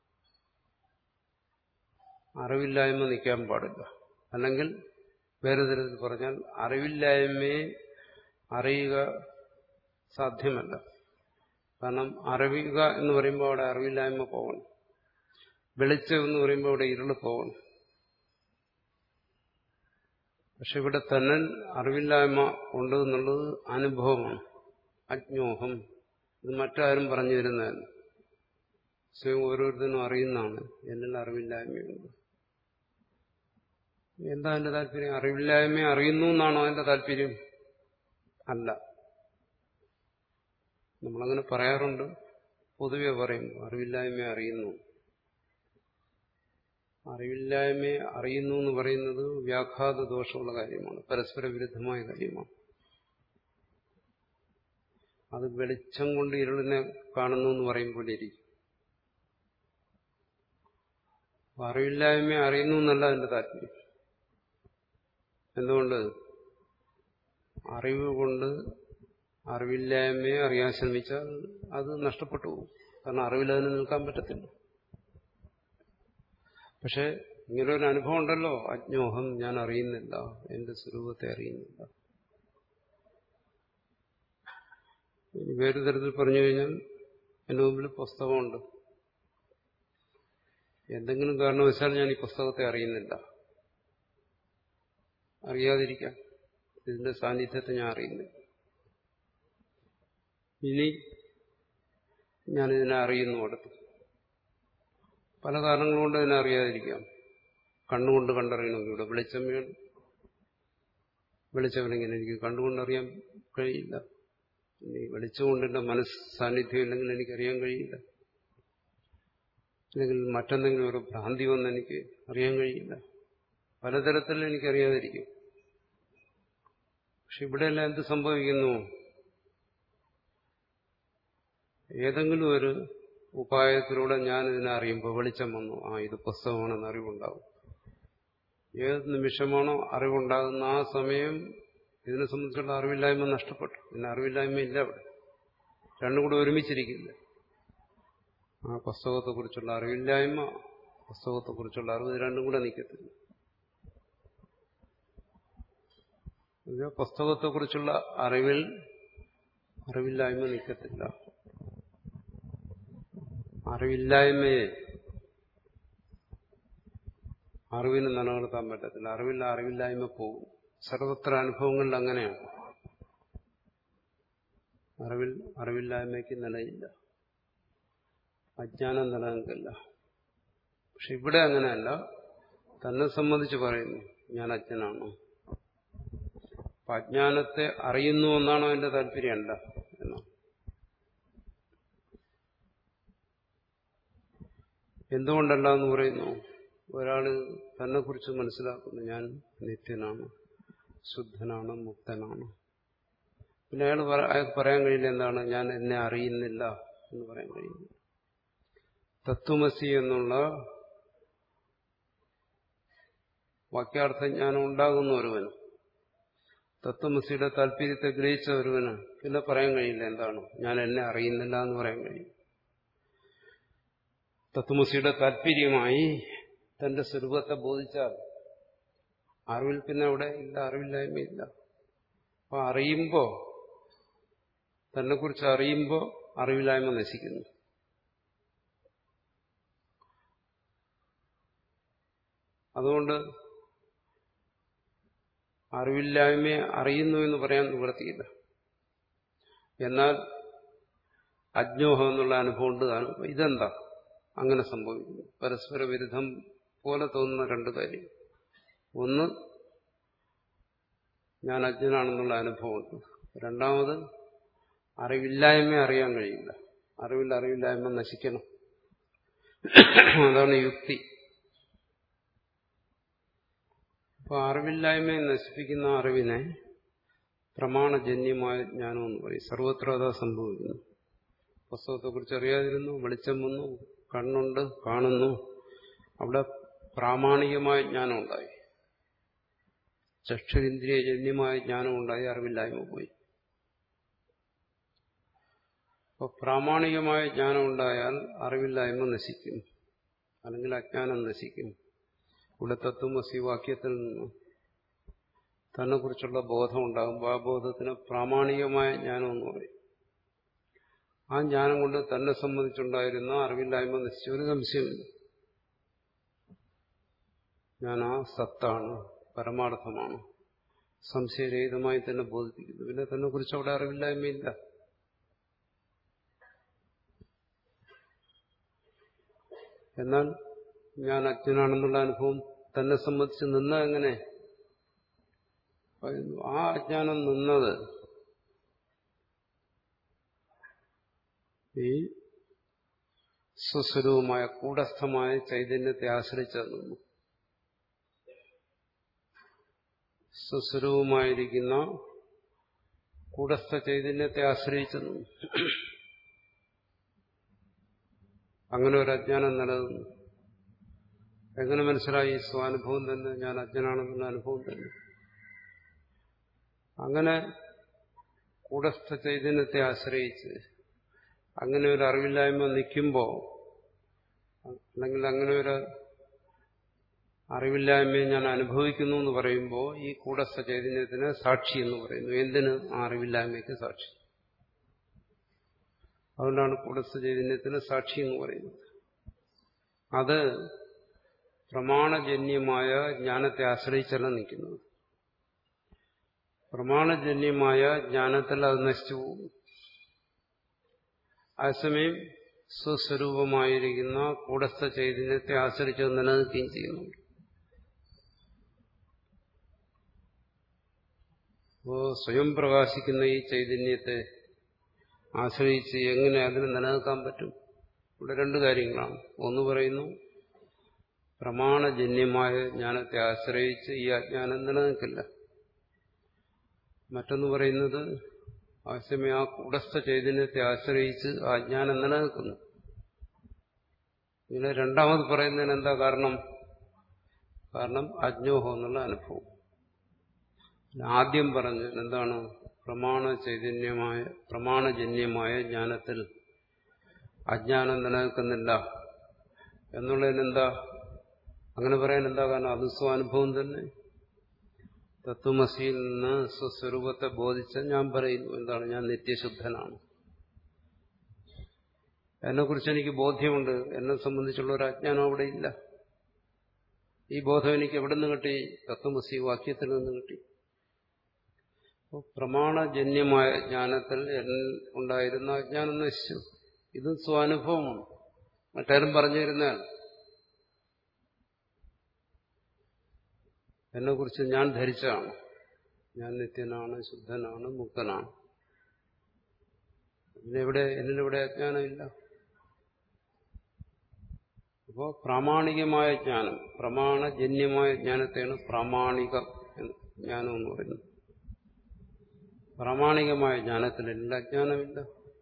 അറിവില്ലായ്മ നിൽക്കാൻ പാടില്ല അല്ലെങ്കിൽ വേറെ തരത്തിൽ പറഞ്ഞാൽ അറിവില്ലായ്മയെ അറിയുക സാധ്യമല്ല കാരണം അറിയുക എന്ന് പറയുമ്പോൾ അവിടെ അറിവില്ലായ്മ പോകണം വെളിച്ചം എന്ന് പറയുമ്പോൾ അവിടെ ഇരുള് പോകണം പക്ഷെ ഇവിടെ തന്നെ അറിവില്ലായ്മ ഉണ്ട് എന്നുള്ളത് അനുഭവമാണ് അജ്ഞോഹം ഇത് മറ്റാരും പറഞ്ഞു തരുന്നതല്ല സ്വയം ഓരോരുത്തരും അറിയുന്നതാണ് എന്നിൽ അറിവില്ലായ്മയുണ്ട് എന്താ അതിന്റെ താല്പര്യം അറിവില്ലായ്മ അറിയുന്നു എന്നാണോ അതിന്റെ താല്പര്യം അല്ല നമ്മളങ്ങനെ പറയാറുണ്ട് പൊതുവെ പറയും അറിവില്ലായ്മ അറിയുന്നു അറിവില്ലായ്മയെ അറിയുന്നു എന്ന് പറയുന്നത് വ്യാഘാത ദോഷമുള്ള കാര്യമാണ് പരസ്പര വിരുദ്ധമായ കാര്യമാണ് അത് വെളിച്ചം കൊണ്ട് ഇരുളിനെ കാണുന്നു എന്ന് പറയുമ്പോൾ ഇരിക്കും അറിവില്ലായ്മയെ അറിയുന്നു എന്നല്ല അതിന്റെ താല്പര്യം എന്തുകൊണ്ട് അറിവ് കൊണ്ട് അറിവില്ലായ്മയെ അറിയാൻ ശ്രമിച്ചാൽ അത് നഷ്ടപ്പെട്ടു പോകും കാരണം അറിവിൽ അതിന് നിൽക്കാൻ പറ്റത്തില്ല പക്ഷെ ഇങ്ങനെ ഒരു അനുഭവം ഉണ്ടല്ലോ അജ്ഞോഹം ഞാൻ അറിയുന്നില്ല എന്റെ സ്വരൂപത്തെ അറിയുന്നില്ല ഇനി വേറൊരു തരത്തിൽ പറഞ്ഞു കഴിഞ്ഞാൽ എന്റെ മുമ്പിൽ പുസ്തകമുണ്ട് എന്തെങ്കിലും കാരണവശാൽ ഞാൻ ഈ പുസ്തകത്തെ അറിയുന്നില്ല അറിയാതിരിക്കാം ഇതിന്റെ സാന്നിധ്യത്തെ ഞാൻ അറിയുന്നില്ല ഇനി ഞാനിതിനെ അറിയുന്നു അടുത്ത് പല കാരണങ്ങൾ കൊണ്ട് ഇതിനെ അറിയാതിരിക്കാം കണ്ണുകൊണ്ട് കണ്ടറിയണമെങ്കിൽ ഇവിടെ വെളിച്ചം വേണം വെളിച്ചമില്ലെങ്കിൽ എനിക്ക് കണ്ടുകൊണ്ടറിയാൻ കഴിയില്ല ഇനി വെളിച്ചമുണ്ട് എൻ്റെ മനസ്സ് സാന്നിധ്യം ഇല്ലെങ്കിൽ എനിക്കറിയാൻ കഴിയില്ല അല്ലെങ്കിൽ മറ്റെന്തെങ്കിലും ഒരു ഭ്രാന്തി വന്ന് എനിക്ക് അറിയാൻ കഴിയില്ല പലതരത്തിൽ എനിക്കറിയാതിരിക്കും പക്ഷെ ഇവിടെയെല്ലാം എന്ത് സംഭവിക്കുന്നു ഏതെങ്കിലും ഒരു ഉപായത്തിലൂടെ ഞാൻ ഇതിനെ അറിയുമ്പോൾ വെളിച്ചം വന്നു ആ ഇത് പുസ്തകമാണെന്ന് അറിവുണ്ടാവും ഏത് നിമിഷമാണോ അറിവുണ്ടാകുന്ന ആ സമയം ഇതിനെ സംബന്ധിച്ചുള്ള അറിവില്ലായ്മ നഷ്ടപ്പെട്ടു പിന്നെ അറിവില്ലായ്മ ഇല്ല അവിടെ രണ്ടും കൂടെ ഒരുമിച്ചിരിക്കില്ല ആ പുസ്തകത്തെക്കുറിച്ചുള്ള അറിവില്ലായ്മ പുസ്തകത്തെക്കുറിച്ചുള്ള അറിവ് ഇത് രണ്ടും കൂടെ നിൽക്കത്തില്ല പുസ്തകത്തെക്കുറിച്ചുള്ള അറിവിൽ അറിവില്ലായ്മ നിൽക്കത്തില്ല അറിവില്ലായ്മയെ അറിവിന് നിലനിർത്താൻ പറ്റത്തില്ല അറിവില്ല അറിവില്ലായ്മ പോകും സർവത്ര അനുഭവങ്ങളിൽ അങ്ങനെയാണ് അറിവിൽ അറിവില്ലായ്മയ്ക്ക് നിലയില്ല അജ്ഞാനം നിലനിൽക്കില്ല പക്ഷെ ഇവിടെ അങ്ങനെയല്ല തന്നെ സംബന്ധിച്ച് പറയുന്നു ഞാൻ അജ്ഞനാണോ അപ്പൊ അജ്ഞാനത്തെ അറിയുന്നു എന്നാണോ എന്റെ താല്പര്യമല്ല എന്നാണ് എന്തുകൊണ്ടല്ല എന്ന് പറയുന്നു ഒരാള് തന്നെ കുറിച്ച് മനസ്സിലാക്കുന്നു ഞാൻ നിത്യനാണ് ശുദ്ധനാണ് മുക്തനാണ് പിന്നെ അയാൾ അയാൾക്ക് പറയാൻ കഴിയില്ല എന്താണ് ഞാൻ എന്നെ അറിയുന്നില്ല എന്ന് പറയാൻ കഴിയില്ല തത്വമസി എന്നുള്ള വാക്യാർത്ഥജ്ഞാനം ഉണ്ടാകുന്ന ഒരുവന് തത്വമസിയുടെ താല്പര്യത്തെ ഗ്രഹിച്ച ഒരുവന് പിന്നെ പറയാൻ കഴിയില്ല എന്താണ് ഞാൻ എന്നെ അറിയുന്നില്ല എന്ന് പറയാൻ കഴിയും തത്വമസിയുടെ താല്പര്യമായി തന്റെ സ്വരൂപത്തെ ബോധിച്ചാൽ അറിവിൽ പിന്നെ അവിടെ ഇല്ല അറിവില്ലായ്മയില്ല അപ്പൊ അറിയുമ്പോ തന്നെ കുറിച്ച് അറിയുമ്പോ അറിവില്ലായ്മ നശിക്കുന്നു അതുകൊണ്ട് അറിവില്ലായ്മയെ അറിയുന്നു എന്ന് പറയാൻ നിവർത്തിയില്ല എന്നാൽ അജ്ഞോഹം എന്നുള്ള അനുഭവം ഉണ്ട് ഇതെന്താ അങ്ങനെ സംഭവിക്കുന്നു പരസ്പര വിരുദ്ധം പോലെ തോന്നുന്ന രണ്ട് കാര്യം ഒന്ന് ഞാൻ അജ്ഞനാണെന്നുള്ള അനുഭവമുണ്ട് രണ്ടാമത് അറിവില്ലായ്മ അറിയാൻ കഴിയില്ല അറിവിൽ അറിവില്ലായ്മ നശിക്കണം അതാണ് യുക്തി അപ്പൊ അറിവില്ലായ്മയെ നശിപ്പിക്കുന്ന അറിവിനെ പ്രമാണജന്യമായ ജ്ഞാനം എന്ന് പറയും സർവത്ര അതാ സംഭവിക്കുന്നു പുസ്തകത്തെക്കുറിച്ച് അറിയാതിരുന്നു വെളിച്ചം വന്നു കണ്ണുണ്ട് കാണുന്നു അവിടെ പ്രാമാണികമായ ജ്ഞാനം ഉണ്ടായി ചക്ഷുരിന്ദ്രിയജന്യമായ ജ്ഞാനം ഉണ്ടായി അറിവില്ലായ്മ പോയി അപ്പോൾ പ്രാമാണികമായ ജ്ഞാനം ഉണ്ടായാൽ അറിവില്ലായ്മ നശിക്കും അല്ലെങ്കിൽ അജ്ഞാനം നശിക്കും ഇവിടെ തത്വമസി വാക്യത്തിൽ നിന്ന് തന്നെക്കുറിച്ചുള്ള ബോധം ഉണ്ടാകുമ്പോൾ ആ ബോധത്തിന് പ്രാമാണികമായ ജ്ഞാനം എന്ന് പറയും ആ ജ്ഞാനം കൊണ്ട് തന്നെ സംബന്ധിച്ചുണ്ടായിരുന്ന അറിവില്ലായ്മ നശിച്ച ഒരു സംശയമില്ല ഞാൻ ആ സത്താണ് പരമാർത്ഥമാണ് സംശയരഹിതമായി തന്നെ ബോധിപ്പിക്കുന്നു പിന്നെ തന്നെ കുറിച്ച് അവിടെ അറിവില്ലായ്മയില്ല എന്നാൽ ഞാൻ അജ്ഞനാണെന്നുള്ള അനുഭവം തന്നെ സംബന്ധിച്ച് നിന്ന എങ്ങനെ ആ അജ്ഞാനം നിന്നത് ഈ സ്വസ്വരൂപമായ കൂടസ്ഥമായ ചൈതന്യത്തെ ആശ്രയിച്ചു നിന്നു സ്വസ്വരൂപമായിരിക്കുന്ന കൂടസ്ഥ ചൈതന്യത്തെ ആശ്രയിച്ചു നിന്നു അങ്ങനെ ഒരു അജ്ഞാനം നിലനിന്നു എങ്ങനെ മനസ്സിലായി സ്വാനുഭവം തന്നെ ഞാൻ അജ്ഞനാണെന്നുള്ള അനുഭവം തന്നെ അങ്ങനെ കൂടസ്ഥ ചൈതന്യത്തെ ആശ്രയിച്ച് അങ്ങനെ ഒരു അറിവില്ലായ്മ നിൽക്കുമ്പോൾ അല്ലെങ്കിൽ അങ്ങനെ ഒരു അറിവില്ലായ്മയെ ഞാൻ അനുഭവിക്കുന്നു എന്ന് പറയുമ്പോൾ ഈ കൂടസ്ഥ ചൈതന്യത്തിന് സാക്ഷി എന്ന് പറയുന്നു എന്തിന് ആ അറിവില്ലായ്മയ്ക്ക് സാക്ഷി അതുകൊണ്ടാണ് കൂടസ്ഥ ചൈതന്യത്തിന് സാക്ഷി എന്ന് പറയുന്നത് അത് പ്രമാണജന്യമായ ജ്ഞാനത്തെ ആശ്രയിച്ചല്ല നിൽക്കുന്നത് പ്രമാണജന്യമായ ജ്ഞാനത്തിൽ അത് നശിച്ചു പോകും അതേസമയം സ്വസ്വരൂപമായിരിക്കുന്ന കൂടസ്ഥ ചൈതന്യത്തെ ആശ്രയിച്ച് നിലനിൽക്കുകയും ചെയ്യുന്നുണ്ട് അപ്പോ സ്വയം പ്രകാശിക്കുന്ന ഈ ചൈതന്യത്തെ ആശ്രയിച്ച് എങ്ങനെ അതിന് നിലനിൽക്കാൻ പറ്റും ഇവിടെ രണ്ട് കാര്യങ്ങളാണ് ഒന്ന് പറയുന്നു പ്രമാണജന്യമായ ജ്ഞാനത്തെ ആശ്രയിച്ച് ഈ അജ്ഞാനം നിലനിൽക്കില്ല മറ്റൊന്ന് പറയുന്നത് ആശയമേ ആ കൂടസ്ഥ ചൈതന്യത്തെ ആശ്രയിച്ച് ആ ജ്ഞാനം നിലനിൽക്കുന്നു ഇങ്ങനെ രണ്ടാമത് പറയുന്നതിന് എന്താ കാരണം കാരണം അജ്ഞോഹം എന്നുള്ള അനുഭവം ആദ്യം പറഞ്ഞു എന്താണ് പ്രമാണ ചൈതന്യമായ പ്രമാണജന്യമായ ജ്ഞാനത്തിൽ അജ്ഞാനം നിലനിൽക്കുന്നില്ല എന്നുള്ളതിനെന്താ അങ്ങനെ പറയാൻ എന്താ കാരണം അത് സ്വാനുഭവം തന്നെ തത്വമസിയിൽ നിന്ന് സ്വസ്വരൂപത്തെ ബോധിച്ച ഞാൻ പറയുന്നു എന്താണ് ഞാൻ നിത്യശുദ്ധനാണ് എന്നെക്കുറിച്ച് എനിക്ക് ബോധ്യമുണ്ട് എന്നെ സംബന്ധിച്ചുള്ള ഒരു അജ്ഞാനം അവിടെ ഇല്ല ഈ ബോധം എനിക്ക് എവിടെ നിന്ന് കിട്ടി തത്വമസി വാക്യത്തിൽ നിന്ന് കിട്ടി പ്രമാണജന്യമായ ജ്ഞാനത്തിൽ ഉണ്ടായിരുന്ന അജ്ഞാനം നശിച്ചു ഇത് സ്വാനുഭവമാണ് മറ്റാരും പറഞ്ഞു തരുന്നതാണ് എന്നെക്കുറിച്ച് ഞാൻ ധരിച്ചതാണ് ഞാൻ നിത്യനാണ് ശുദ്ധനാണ് മുക്തനാണ് ഇതിനെവിടെ എന്നിലെവിടെ അജ്ഞാനമില്ല അപ്പോ പ്രാമാണികമായ ജ്ഞാനം പ്രമാണജന്യമായ ജ്ഞാനത്തെയാണ് പ്രാമാണിക ജ്ഞാനം എന്ന് പറയുന്നത് പ്രാമാണികമായ ജ്ഞാനത്തിലില്ല അജ്ഞാനമില്ല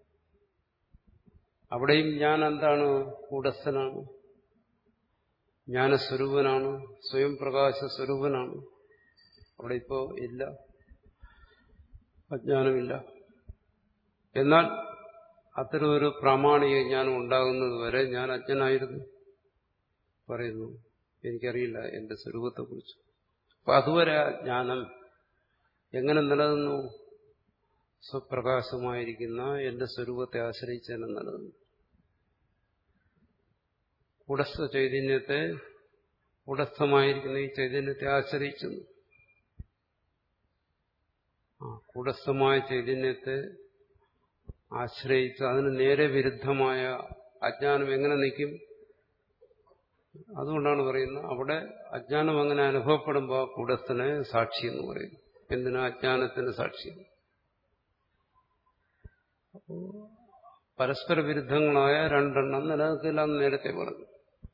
അവിടെയും ഞാൻ എന്താണ് കൂടസ്ഥനാണ് ജ്ഞാനസ്വരൂപനാണ് സ്വയം പ്രകാശ സ്വരൂപനാണ് അവിടെ ഇപ്പോ ഇല്ല അജ്ഞാനമില്ല എന്നാൽ അത്തരം ഒരു പ്രാമാണിക ജ്ഞാനം ഉണ്ടാകുന്നത് വരെ ഞാൻ അജ്ഞനായിരുന്നു പറയുന്നു എനിക്കറിയില്ല എന്റെ സ്വരൂപത്തെക്കുറിച്ച് അപ്പൊ അതുവരെ ആ ജ്ഞാനം എങ്ങനെ നിലനിന്നു സ്വപ്രകാശമായിരിക്കുന്ന എന്റെ സ്വരൂപത്തെ ആശ്രയിച്ച് തന്നെ നിലനിന്നു കൂടസ്ഥ ചൈതന്യത്തെ കൂടസ്ഥമായിരിക്കുന്ന ഈ ചൈതന്യത്തെ ആശ്രയിച്ചു ആ കൂടസ്ഥമായ ചൈതന്യത്തെ ആശ്രയിച്ച് അതിന് നേരെ വിരുദ്ധമായ അജ്ഞാനം എങ്ങനെ നിൽക്കും അതുകൊണ്ടാണ് പറയുന്നത് അവിടെ അജ്ഞാനം അങ്ങനെ അനുഭവപ്പെടുമ്പോൾ കൂടസ്ഥനെ സാക്ഷി എന്ന് പറയുന്നു എന്തിനാ അജ്ഞാനത്തിന് സാക്ഷി അപ്പോ പരസ്പര വിരുദ്ധങ്ങളായ രണ്ടെണ്ണം നിലനിൽക്കില്ല എന്ന് നേരത്തെ പറഞ്ഞു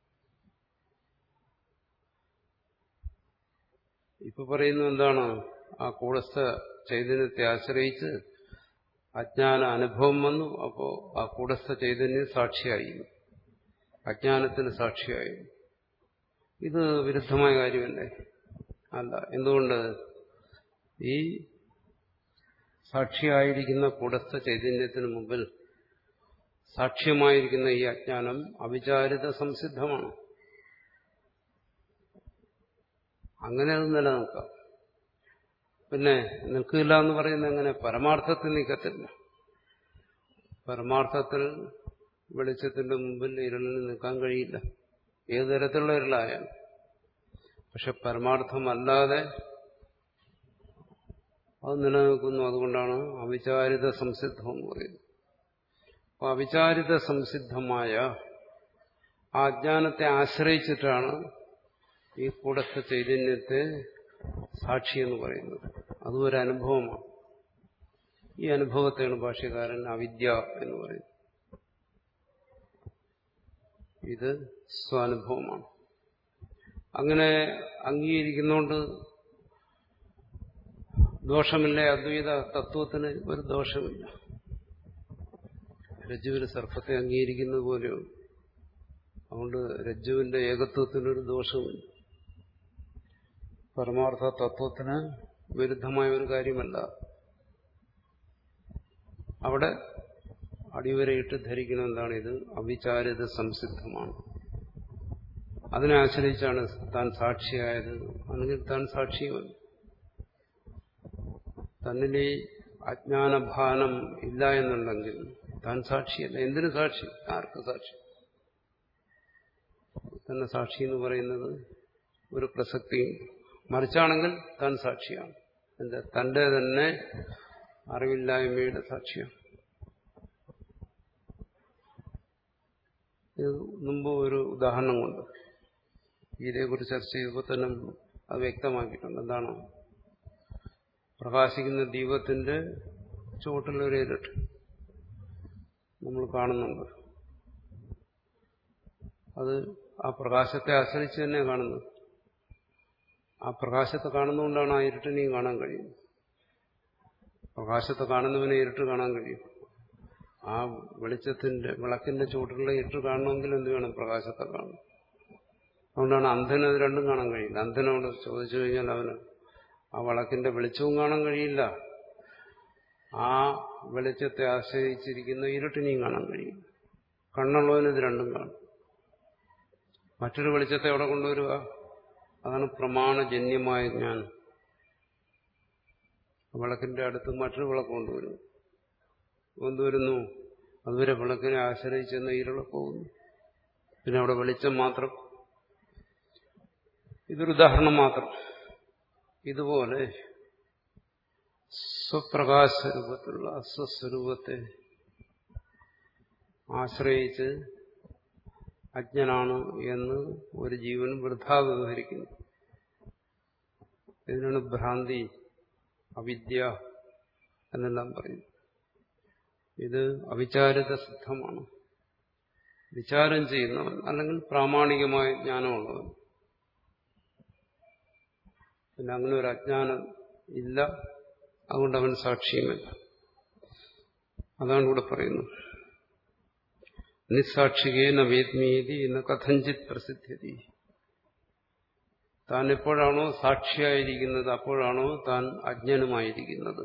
ഇപ്പൊ പറയുന്നു എന്താണ് ആ കൂടസ്ഥ ചൈതന്യത്തെ ആശ്രയിച്ച് അജ്ഞാന അനുഭവം വന്നു അപ്പോ ആ കൂടസ്ഥ ചൈതന്യം സാക്ഷിയായി അജ്ഞാനത്തിന് സാക്ഷിയായി ഇത് വിരുദ്ധമായ കാര്യമല്ലേ അല്ല എന്തുകൊണ്ട് ഈ സാക്ഷിയായിരിക്കുന്ന കൂടസ്ഥ ചൈതന്യത്തിന് മുമ്പിൽ സാക്ഷ്യമായിരിക്കുന്ന ഈ അജ്ഞാനം അവിചാരിത സംസിദ്ധമാണ് അങ്ങനെ അത് നിലനിൽക്കാം പിന്നെ നിൽക്കില്ല എന്ന് പറയുന്നത് എങ്ങനെ പരമാർത്ഥത്തിൽ നിൽക്കത്തില്ല പരമാർത്ഥത്തിൽ വെളിച്ചത്തിന്റെ മുമ്പിൽ ഇരുളിന് നിൽക്കാൻ കഴിയില്ല ഏതു തരത്തിലുള്ള ഇരുളായാലും പക്ഷെ പരമാർത്ഥമല്ലാതെ അത് നിലനിൽക്കുന്നു അതുകൊണ്ടാണ് അവിചാരിത സംസിദ്ധം എന്ന് പറയുന്നത് അപ്പൊ അവിചാരിത സംസിദ്ധമായ ആ അജ്ഞാനത്തെ ആശ്രയിച്ചിട്ടാണ് ഈ കൂടസ്ഥ ചൈതന്യത്തെ സാക്ഷി എന്ന് പറയുന്നത് അതും ഒരു അനുഭവമാണ് ഈ അനുഭവത്തെയാണ് ഭാഷ്യകാരൻ അവിദ്യ എന്ന് പറയുന്നത് ഇത് സ്വാനുഭവമാണ് അങ്ങനെ അംഗീകരിക്കുന്നോണ്ട് ദോഷമില്ല അദ്വൈത തത്വത്തിന് ഒരു ദോഷമില്ല രജ്ജുവിന് സർപ്പത്തെ അംഗീകരിക്കുന്നത് പോലെയാണ് അതുകൊണ്ട് രജ്ജുവിന്റെ ഏകത്വത്തിനൊരു ദോഷമില്ല പരമാർത്ഥ തത്വത്തിന് വിരുദ്ധമായ ഒരു കാര്യമല്ല അവിടെ അടിവരയിട്ട് ധരിക്കണം എന്താണ് ഇത് അവിചാരിത സംസിദ്ധമാണ് അതിനെ ആശ്രയിച്ചാണ് താൻ സാക്ഷിയായത് അല്ലെങ്കിൽ താൻ സാക്ഷിയുമല്ല തന്നിൽ ഈ അജ്ഞാനഭാനം ഇല്ല എന്നുണ്ടെങ്കിൽ താൻ സാക്ഷിയല്ല എന്തിനു സാക്ഷി ആർക്ക് സാക്ഷി തന്നെ സാക്ഷി എന്ന് പറയുന്നത് ഒരു പ്രസക്തിയും മറിച്ചാണെങ്കിൽ താൻ സാക്ഷിയാണ് എന്താ തന്റെ തന്നെ അറിവില്ലായ്മയുടെ സാക്ഷിയാണ് ഇത് മുമ്പ് ഒരു ഉദാഹരണം കൊണ്ട് ഇതേക്കുറിച്ച് ചർച്ച ചെയ്തപ്പോൾ തന്നെ അത് വ്യക്തമാക്കിയിട്ടുണ്ട് എന്താണ് പ്രകാശിക്കുന്ന ദീപത്തിന്റെ ചുവട്ടിലൊരു ഇരട്ട് നമ്മൾ കാണുന്നുണ്ട് അത് ആ പ്രകാശത്തെ ആശ്രയിച്ച് തന്നെ കാണുന്നത് ആ പ്രകാശത്തെ കാണുന്നതുകൊണ്ടാണ് ആ ഇരുട്ടിനെയും കാണാൻ കഴിയുന്നത് പ്രകാശത്തെ കാണുന്നവനെ ഇരുട്ട് കാണാൻ കഴിയും ആ വെളിച്ചത്തിന്റെ വിളക്കിന്റെ ചുവട്ടിലുള്ള ഇരുട്ട് കാണണമെങ്കിൽ എന്ത് വേണം പ്രകാശത്തെ കാണണം അതുകൊണ്ടാണ് അന്ധന് അത് രണ്ടും കാണാൻ കഴിയില്ല അന്ധനോട് ചോദിച്ചു കഴിഞ്ഞാൽ അവന് ആ വിളക്കിന്റെ വെളിച്ചവും കാണാൻ കഴിയില്ല ആ വെളിച്ചത്തെ ആശ്രയിച്ചിരിക്കുന്ന ഇരുട്ടിനെയും കാണാൻ കഴിയും കണ്ണുള്ളവന് ഇത് രണ്ടും കാണും മറ്റൊരു വെളിച്ചത്തെ എവിടെ കൊണ്ടുവരിക അതാണ് പ്രമാണജന്യമായ ജ്ഞാനം വിളക്കിന്റെ അടുത്ത് മറ്റൊരു വിളക്ക് കൊണ്ടുവരുന്നു കൊണ്ടുവരുന്നു അതുവരെ വിളക്കിനെ ആശ്രയിച്ചെന്ന ഇരുള പോകുന്നു പിന്നെ അവിടെ വെളിച്ചം മാത്രം ഇതൊരു ഉദാഹരണം മാത്രം ഇതുപോലെ സ്വപ്രകാശ രൂപത്തിലുള്ള സ്വസ്വരൂപത്തെ ആശ്രയിച്ച് അജ്ഞനാണ് എന്ന് ഒരു ജീവൻ വൃഥാ വ്യവഹരിക്കുന്നു ഇതിനാണ് ഭ്രാന്തി അവിദ്യ എന്നെല്ലാം പറയുന്നു ഇത് അവിചാരിത സിദ്ധമാണ് വിചാരം ചെയ്യുന്നവൻ അല്ലെങ്കിൽ പ്രാമാണികമായ ജ്ഞാനമുള്ളവൻ പിന്നെ അങ്ങനെ ഒരു അജ്ഞാനം ഇല്ല അതുകൊണ്ട് അവൻ സാക്ഷിയുമല്ല അതാണ് ഇവിടെ പറയുന്നത് നിസ്സാക്ഷികേന വേദ്മീതി എന്ന കഥഞ്ചിത് പ്രസിദ്ധി താൻ എപ്പോഴാണോ സാക്ഷിയായിരിക്കുന്നത് അപ്പോഴാണോ താൻ അജ്ഞനുമായിരിക്കുന്നത്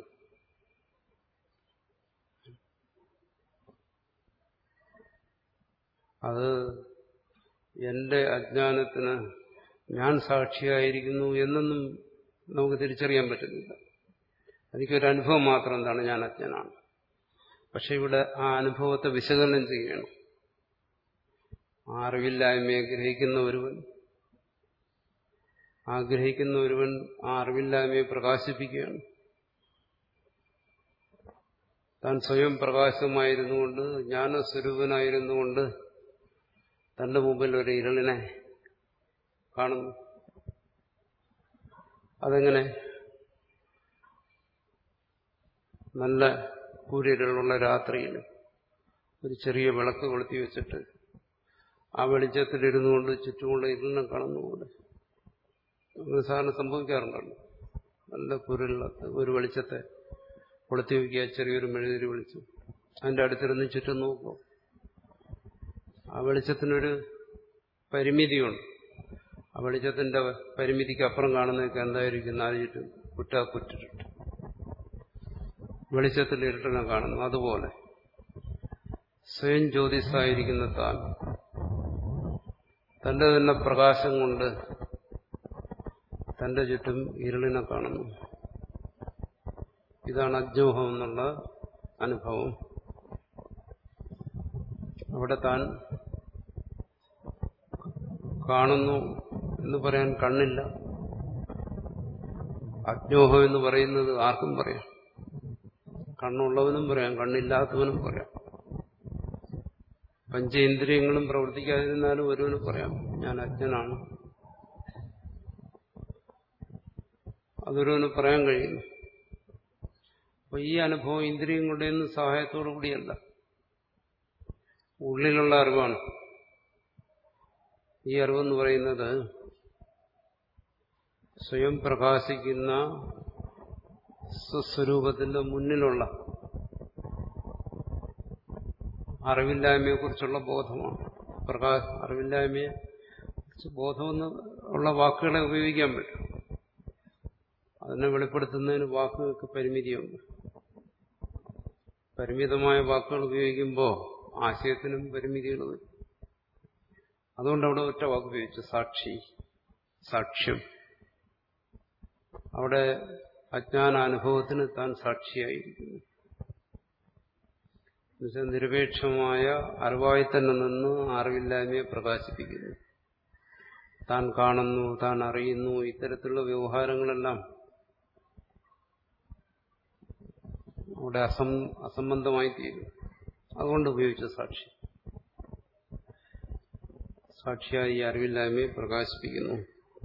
അത് എന്റെ അജ്ഞാനത്തിന് ഞാൻ സാക്ഷിയായിരിക്കുന്നു എന്നൊന്നും നമുക്ക് തിരിച്ചറിയാൻ പറ്റുന്നില്ല എനിക്കൊരു അനുഭവം മാത്രം എന്താണ് ഞാൻ അജ്ഞനാണ് പക്ഷെ ഇവിടെ ആ അനുഭവത്തെ വിശകലനം ചെയ്യണം ആ അറിവില്ലായ്മയെ ഗ്രഹിക്കുന്ന ഒരുവൻ ആഗ്രഹിക്കുന്ന ഒരുവൻ ആ അറിവില്ലായ്മയെ പ്രകാശിപ്പിക്കുകയാണ് താൻ സ്വയം പ്രകാശമായിരുന്നുകൊണ്ട് ജ്ഞാനസ്വരൂപനായിരുന്നുകൊണ്ട് തന്റെ മുമ്പിൽ ഒരു ഇരളിനെ കാണുന്നു അതെങ്ങനെ നല്ല കൂരിരുള്ള രാത്രിയിൽ ഒരു ചെറിയ വിളക്ക് കൊളുത്തി വെച്ചിട്ട് ആ വെളിച്ചത്തിലിരുന്നു കൊണ്ട് ചുറ്റുമുള്ള ഇരുളിനെ കാണുന്നപോലെ അങ്ങനെ സാധാരണ സംഭവിക്കാറുണ്ടല്ലോ നല്ല കുരുള്ള ഒരു വെളിച്ചത്തെ കൊളുത്തി വയ്ക്കുക ചെറിയൊരു മെഴുതിരി വെളിച്ചം അതിന്റെ അടുത്തിരുന്ന് ചുറ്റും നോക്കുക ആ വെളിച്ചത്തിനൊരു പരിമിതിയുണ്ട് ആ വെളിച്ചത്തിന്റെ പരിമിതിക്ക് അപ്പുറം കാണുന്നതൊക്കെ എന്തായിരിക്കും നാല് ചുറ്റും കുറ്റ കുറ്റിട്ട് വെളിച്ചത്തിൽ ഇരുട്ടിനെ കാണുന്നു അതുപോലെ സ്വയം ജ്യോതിസായിരിക്കുന്ന താൻ തന്റെ തന്നെ പ്രകാശം കൊണ്ട് തന്റെ ചുറ്റും ഇരുളിനെ കാണുന്നു ഇതാണ് അജ്ഞോഹം എന്നുള്ള അനുഭവം അവിടെ താൻ കാണുന്നു എന്ന് പറയാൻ കണ്ണില്ല അജ്ഞോഹം എന്ന് പറയുന്നത് ആർക്കും പറയാം കണ്ണുള്ളവനും പറയാം കണ്ണില്ലാത്തവനും പറയാം പഞ്ചേന്ദ്രിയങ്ങളും പ്രവർത്തിക്കാതിരുന്നാലും ഒരുവന് പറയാം ഞാൻ അജ്ഞനാണ് അതൊരുവന് പറയാൻ കഴിയുന്നു അപ്പൊ ഈ അനുഭവം ഇന്ദ്രിയങ്ങളുടെ ഒന്നും സഹായത്തോടു കൂടിയല്ല ഉള്ളിലുള്ള അറിവാണ് ഈ അറിവെന്ന് പറയുന്നത് സ്വയം പ്രകാശിക്കുന്ന സ്വസ്വരൂപത്തിന്റെ മുന്നിലുള്ള അറിവില്ലായ്മയെക്കുറിച്ചുള്ള ബോധമാണ് പ്രകാശ അറിവില്ലായ്മയെ കുറിച്ച് ബോധമെന്ന് ഉള്ള വാക്കുകളെ ഉപയോഗിക്കാൻ പറ്റും അതിനെ വെളിപ്പെടുത്തുന്നതിന് വാക്കുകൾക്ക് പരിമിതിയുണ്ട് പരിമിതമായ വാക്കുകൾ ഉപയോഗിക്കുമ്പോൾ ആശയത്തിനും പരിമിതികൾ വരും അതുകൊണ്ട് അവിടെ ഒറ്റ വാക്ക് ഉപയോഗിച്ചു സാക്ഷി സാക്ഷ്യം അവിടെ അജ്ഞാനാനുഭവത്തിന് താൻ സാക്ഷിയായിരിക്കുന്നു എന്നുവെച്ചാൽ നിരപേക്ഷമായ അറിവായി തന്നെ നിന്ന് അറിവില്ലായ്മയെ പ്രകാശിപ്പിക്കുന്നു താൻ കാണുന്നു താൻ അറിയുന്നു ഇത്തരത്തിലുള്ള വ്യവഹാരങ്ങളെല്ലാം അവിടെ അസം അസംബന്ധമായി തീരും അതുകൊണ്ട് ഉപയോഗിച്ച സാക്ഷി സാക്ഷിയായി ഈ അറിവില്ലായ്മയെ പ്രകാശിപ്പിക്കുന്നു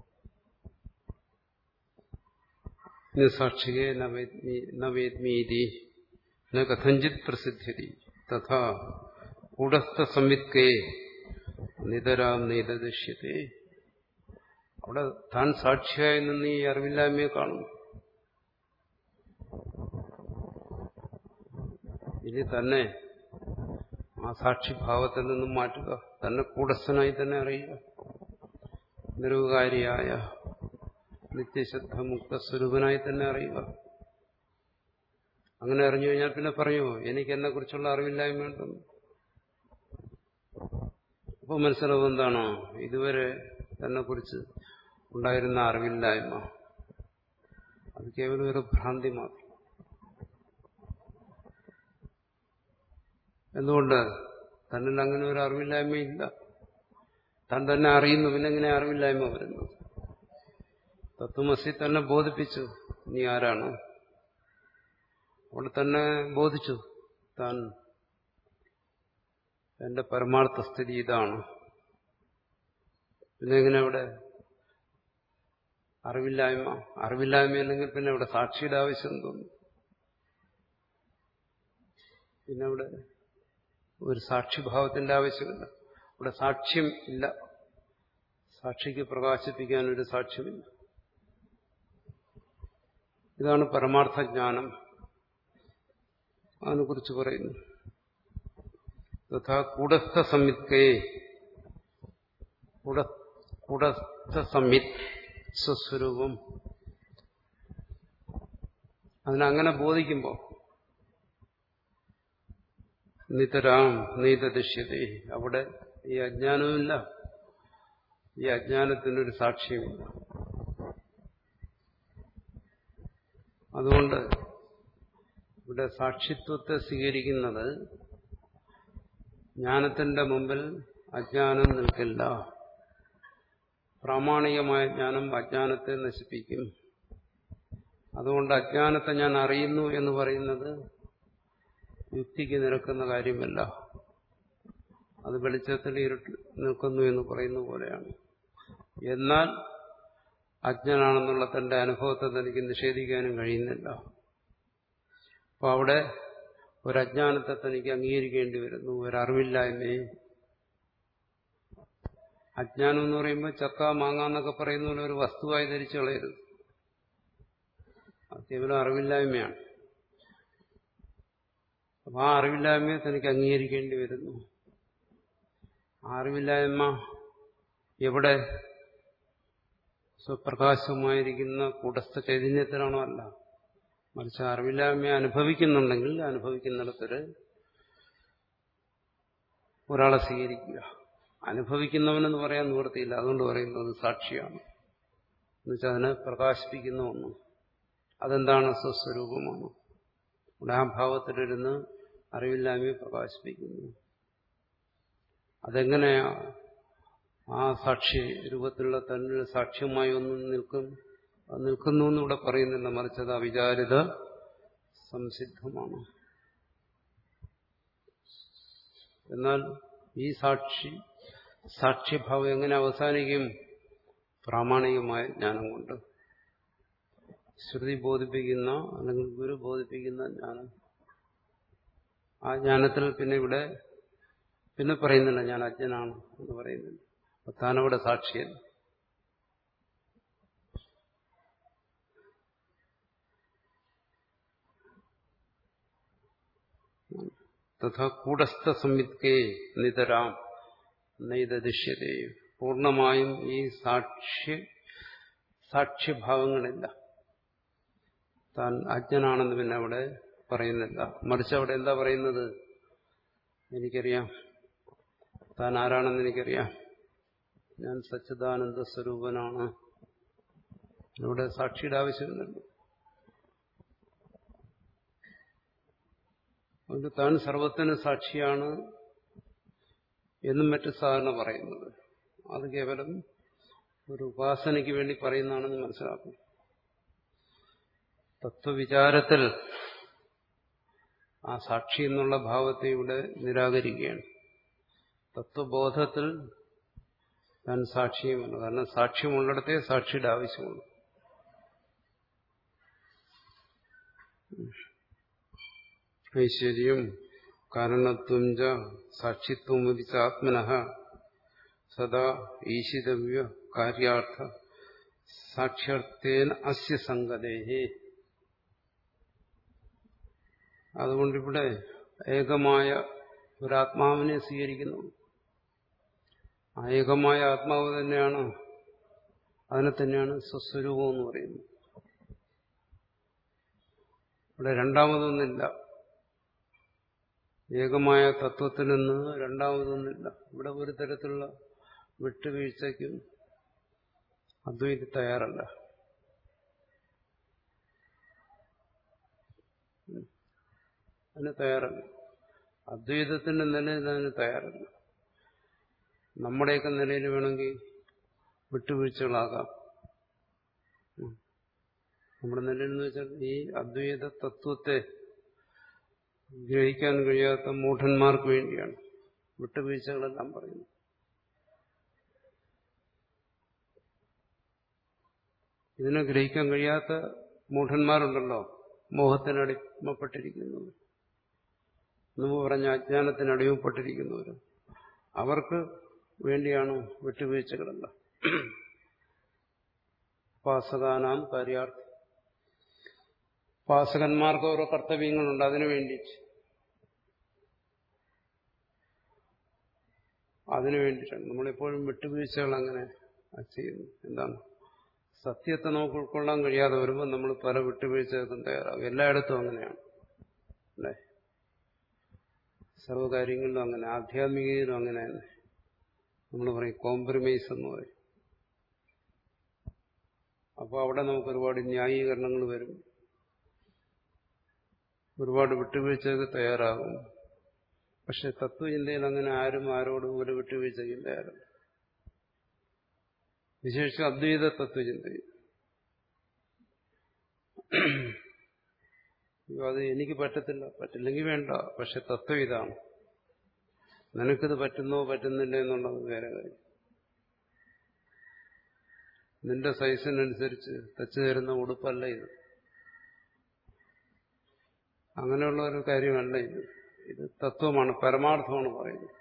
സാക്ഷികെ നവേദ്മീതി ന കഥഞ്ചിത് പ്രസിദ്ധ്യതി തഥാ കൂടസ്ഥ സംവിത്കേ നിതരാം നെയ്തദൃശ്യത്തെ അവിടെ താൻ സാക്ഷിയായി നിന്ന് ഈ അറിവില്ലായ്മയെ കാണുന്നു ഇനി തന്നെ ആ സാക്ഷിഭാവത്തിൽ നിന്നും മാറ്റുക തന്നെ കൂടസ്ഥനായി തന്നെ അറിയുക നിരവുകാരിയായ നിത്യശുദ്ധ മുക്ത സ്വരൂപനായി തന്നെ അറിയുക അങ്ങനെ അറിഞ്ഞു കഴിഞ്ഞാൽ പിന്നെ പറയുമോ എനിക്ക് എന്നെ കുറിച്ചുള്ള അറിവില്ലായ്മ ഉണ്ടെന്ന് അപ്പൊ മനസ്സിലാവും എന്താണോ ഇതുവരെ തന്നെ കുറിച്ച് ഉണ്ടായിരുന്ന അറിവില്ലായ്മ അത് കേവലം ഒരു ഭ്രാന്തി മാത്രം എന്തുകൊണ്ട് തന്നിൽ അങ്ങനെ ഒരു അറിവില്ലായ്മയില്ല താൻ തന്നെ അറിയുന്നു പിന്നെ എങ്ങനെ അറിവില്ലായ്മ വരുന്നു തത്വമസി തന്നെ ബോധിപ്പിച്ചു നീ ആരാണ് അവിടെ തന്നെ ബോധിച്ചു താൻ എന്റെ പരമാർത്ഥ സ്ഥിതി ഇതാണ് പിന്നെ എങ്ങനെ അവിടെ അറിവില്ലായ്മ അറിവില്ലായ്മ അല്ലെങ്കിൽ പിന്നെ അവിടെ സാക്ഷിയുടെ ആവശ്യം തോന്നുന്നു പിന്നെ അവിടെ ഒരു സാക്ഷിഭാവത്തിന്റെ ആവശ്യമില്ല അവിടെ സാക്ഷ്യം ഇല്ല സാക്ഷിക്ക് പ്രകാശിപ്പിക്കാൻ ഒരു സാക്ഷ്യമില്ല ഇതാണ് പരമാർത്ഥ ജ്ഞാനം അതിനെക്കുറിച്ച് പറയുന്നു തഥാ കൂടസ്ഥ സംയുക്തയെ കൂടസ്ഥ സംയുത് സ്വസ്വരൂപം അതിനങ്ങനെ ബോധിക്കുമ്പോൾ നിതരാം നീതദൃശ്യത അവിടെ ഈ അജ്ഞാനവുമില്ല ഈ അജ്ഞാനത്തിനൊരു സാക്ഷ്യമില്ല അതുകൊണ്ട് ഇവിടെ സാക്ഷിത്വത്തെ സ്വീകരിക്കുന്നത് ജ്ഞാനത്തിന്റെ മുമ്പിൽ അജ്ഞാനം നിൽക്കില്ല പ്രാമാണികമായ ജ്ഞാനം അജ്ഞാനത്തെ നശിപ്പിക്കും അതുകൊണ്ട് അജ്ഞാനത്തെ ഞാൻ അറിയുന്നു എന്ന് പറയുന്നത് യുക്തിക്ക് നിരക്കുന്ന കാര്യമല്ല അത് വെളിച്ചത്തിൽ ഇരുട്ട് നിൽക്കുന്നു എന്ന് പറയുന്ന പോലെയാണ് എന്നാൽ അജ്ഞനാണെന്നുള്ള തന്റെ അനുഭവത്തെ തനിക്ക് നിഷേധിക്കാനും കഴിയുന്നില്ല അപ്പൊ അവിടെ ഒരജ്ഞാനത്തെ തനിക്ക് അംഗീകരിക്കേണ്ടി വരുന്നു ഒരറിവില്ലായ്മയെ അജ്ഞാനം എന്ന് പറയുമ്പോൾ ചക്ക മാങ്ങ എന്നൊക്കെ പറയുന്ന പോലെ ഒരു വസ്തുവായി ധരിച്ചു കളയരുത് അത് കേവലം അറിവില്ലായ്മയാണ് അപ്പൊ ആ അറിവില്ലായ്മയെ തനിക്ക് അംഗീകരിക്കേണ്ടി വരുന്നു ആ അറിവില്ലായ്മ എവിടെ സ്വപ്രകാശമായിരിക്കുന്ന കൂടസ്ഥ ചൈതന്യത്തിലാണോ അല്ല മറിച്ച് അറിവില്ലായ്മയെ അനുഭവിക്കുന്നുണ്ടെങ്കിൽ അനുഭവിക്കുന്നിടത്തൊരു ഒരാളെ സ്വീകരിക്കുക അനുഭവിക്കുന്നവനെന്ന് പറയാൻ നിവൃത്തിയില്ല അതുകൊണ്ട് പറയുന്നത് സാക്ഷിയാണ് എന്നുവെച്ചാൽ അതിനെ പ്രകാശിപ്പിക്കുന്ന ഒന്ന് അതെന്താണ് സ്വസ്വരൂപമാണ് ഇവിടെ ആ ഭാവത്തിലിരുന്ന് അറിവില്ലായ്മയെ പ്രകാശിപ്പിക്കുന്നു അതെങ്ങനെയാ ആ സാക്ഷി രൂപത്തിലുള്ള തന്നിൽ സാക്ഷ്യമായി ഒന്നും നിൽക്കും അത് നിൽക്കുന്നു എന്നിവിടെ പറയുന്നില്ല മറിച്ചത് അവിചാരിത സംസിദ്ധമാണ് എന്നാൽ ഈ സാക്ഷി സാക്ഷ്യഭാവം എങ്ങനെ അവസാനിക്കും പ്രാമാണികമായ ജ്ഞാനം കൊണ്ട് ശ്രുതി ബോധിപ്പിക്കുന്ന അല്ലെങ്കിൽ ഗുരു ബോധിപ്പിക്കുന്ന ജ്ഞാനം ആ ജ്ഞാനത്തിൽ പിന്നെ ഇവിടെ പിന്നെ പറയുന്നില്ല ഞാൻ അജ്ഞനാണ് എന്ന് പറയുന്നില്ല താനവിടെ സാക്ഷിയല്ല തഥാ കൂടസ്ഥ സംവിത്കേ നിതരാം നൈതദിശ്യതേ പൂർണ്ണമായും ഈ സാക്ഷ്യ സാക്ഷ്യഭാവങ്ങളില്ല താൻ അജ്ഞനാണെന്ന് പിന്നെ അവിടെ പറയുന്നില്ല മറിച്ച് അവിടെ എന്താ പറയുന്നത് എനിക്കറിയാം താൻ ആരാണെന്ന് എനിക്കറിയാം ഞാൻ സച്ചിദാനന്ദ സ്വരൂപനാണ് ഇവിടെ സാക്ഷിയുടെ ആവശ്യമില്ലല്ലോ അതുകൊണ്ട് താൻ സർവത്തിന് സാക്ഷിയാണ് എന്നും മറ്റു സാധാരണ പറയുന്നത് അത് കേവലം ഒരു ഉപാസനയ്ക്ക് വേണ്ടി പറയുന്നതാണെന്ന് മനസ്സിലാക്കും തത്വവിചാരത്തിൽ ആ സാക്ഷി എന്നുള്ള ഭാവത്തെ ഇവിടെ നിരാകരിക്കുകയാണ് തത്വബോധത്തിൽ താൻ സാക്ഷിയുമല്ല കാരണം സാക്ഷ്യമുള്ളിടത്തെ സാക്ഷിയുടെ ആവശ്യമുള്ളൂ ഐശ്വര്യം കാരണത്വം ച സാക്ഷിത്വം വിച്ച ആത്മന സദാ ഈശിതവ്യ കാര്യാർത്ഥ സാക്ഷ്യർത്ഥേന അസ്യ സംഗതേഹേ അതുകൊണ്ടിവിടെ ഏകമായ ഒരാത്മാവിനെ സ്വീകരിക്കുന്നു ആ ഏകമായ ആത്മാവ് തന്നെയാണ് അതിനെ തന്നെയാണ് സ്വസ്വരൂപം എന്ന് പറയുന്നത് ഇവിടെ രണ്ടാമതൊന്നില്ല ഏകമായ തത്വത്തിൽ നിന്ന് രണ്ടാമതൊന്നില്ല ഇവിടെ ഒരു തരത്തിലുള്ള വിട്ടുവീഴ്ചയ്ക്കും അദ്വൈതി തയ്യാറല്ല അതിന് തയ്യാറല്ല അദ്വൈതത്തിന്റെ നിലയിൽ അതിന് തയ്യാറല്ല നമ്മുടെയൊക്കെ നിലയിൽ വേണമെങ്കിൽ വിട്ടുവീഴ്ചകളാകാം നമ്മുടെ നിലയിൽ എന്ന് വെച്ചാൽ ഈ അദ്വൈത തത്വത്തെ ഗ്രഹിക്കാൻ കഴിയാത്ത മൂഢന്മാർക്ക് വേണ്ടിയാണ് വിട്ടുവീഴ്ചകളെല്ലാം പറയുന്നത് ഇതിനെ ഗ്രഹിക്കാൻ കഴിയാത്ത മൂഢന്മാരുണ്ടല്ലോ മോഹത്തിനടിമപ്പെട്ടിരിക്കുന്നവർ മുമ്പ് പറഞ്ഞ അജ്ഞാനത്തിന് അടിമപ്പെട്ടിരിക്കുന്നവർ അവർക്ക് വേണ്ടിയാണ് വിട്ടുവീഴ്ചകളെല്ലാം ഉപാസകാനാം കാര്യാർത്ഥം ഉപാസകന്മാർക്ക് ഓരോ കർത്തവ്യങ്ങളുണ്ട് അതിനു വേണ്ടിയിട്ട് അതിനു വേണ്ടിയിട്ടാണ് നമ്മളെപ്പോഴും വിട്ടുവീഴ്ചകൾ അങ്ങനെ ചെയ്യുന്നു എന്താണ് സത്യത്തെ നമുക്ക് ഉൾക്കൊള്ളാൻ കഴിയാതെ വരുമ്പോൾ നമ്മൾ പല വിട്ടുവീഴ്ചകൾക്കും തയ്യാറാകും എല്ലായിടത്തും അങ്ങനെയാണ് അല്ലേ സർവകാര്യങ്ങളിലും അങ്ങനെ ആധ്യാത്മികയിലും അങ്ങനെ തന്നെ നമ്മൾ പറയും കോംപ്രമൈസ് എന്ന് പറയും അപ്പോൾ അവിടെ നമുക്ക് ഒരുപാട് ന്യായീകരണങ്ങൾ വരും ഒരുപാട് വിട്ടുവീഴ്ചകൾക്ക് തയ്യാറാകും പക്ഷെ തത്വചിന്തയിൽ അങ്ങനെ ആരും ആരോടും ഒരു വിട്ടുവീഴ്ചയ്ക്കും തയ്യാറല്ല വിശേഷിച്ച് അദ്വൈത തത്വചിന്തയിൽ അത് എനിക്ക് പറ്റത്തില്ല പറ്റില്ലെങ്കിൽ വേണ്ട പക്ഷെ തത്വം ഇതാണ് നിനക്കിത് പറ്റുന്നോ പറ്റുന്നില്ല എന്നുള്ളത് വേറെ കാര്യം നിന്റെ സൈസിനനുസരിച്ച് തച്ചു തരുന്ന ഉടുപ്പല്ല ഇത് അങ്ങനെയുള്ള ഒരു കാര്യമല്ല ഇത് ഇത് തത്വമാണ് പരമാർത്ഥമാണ് പറയുന്നത്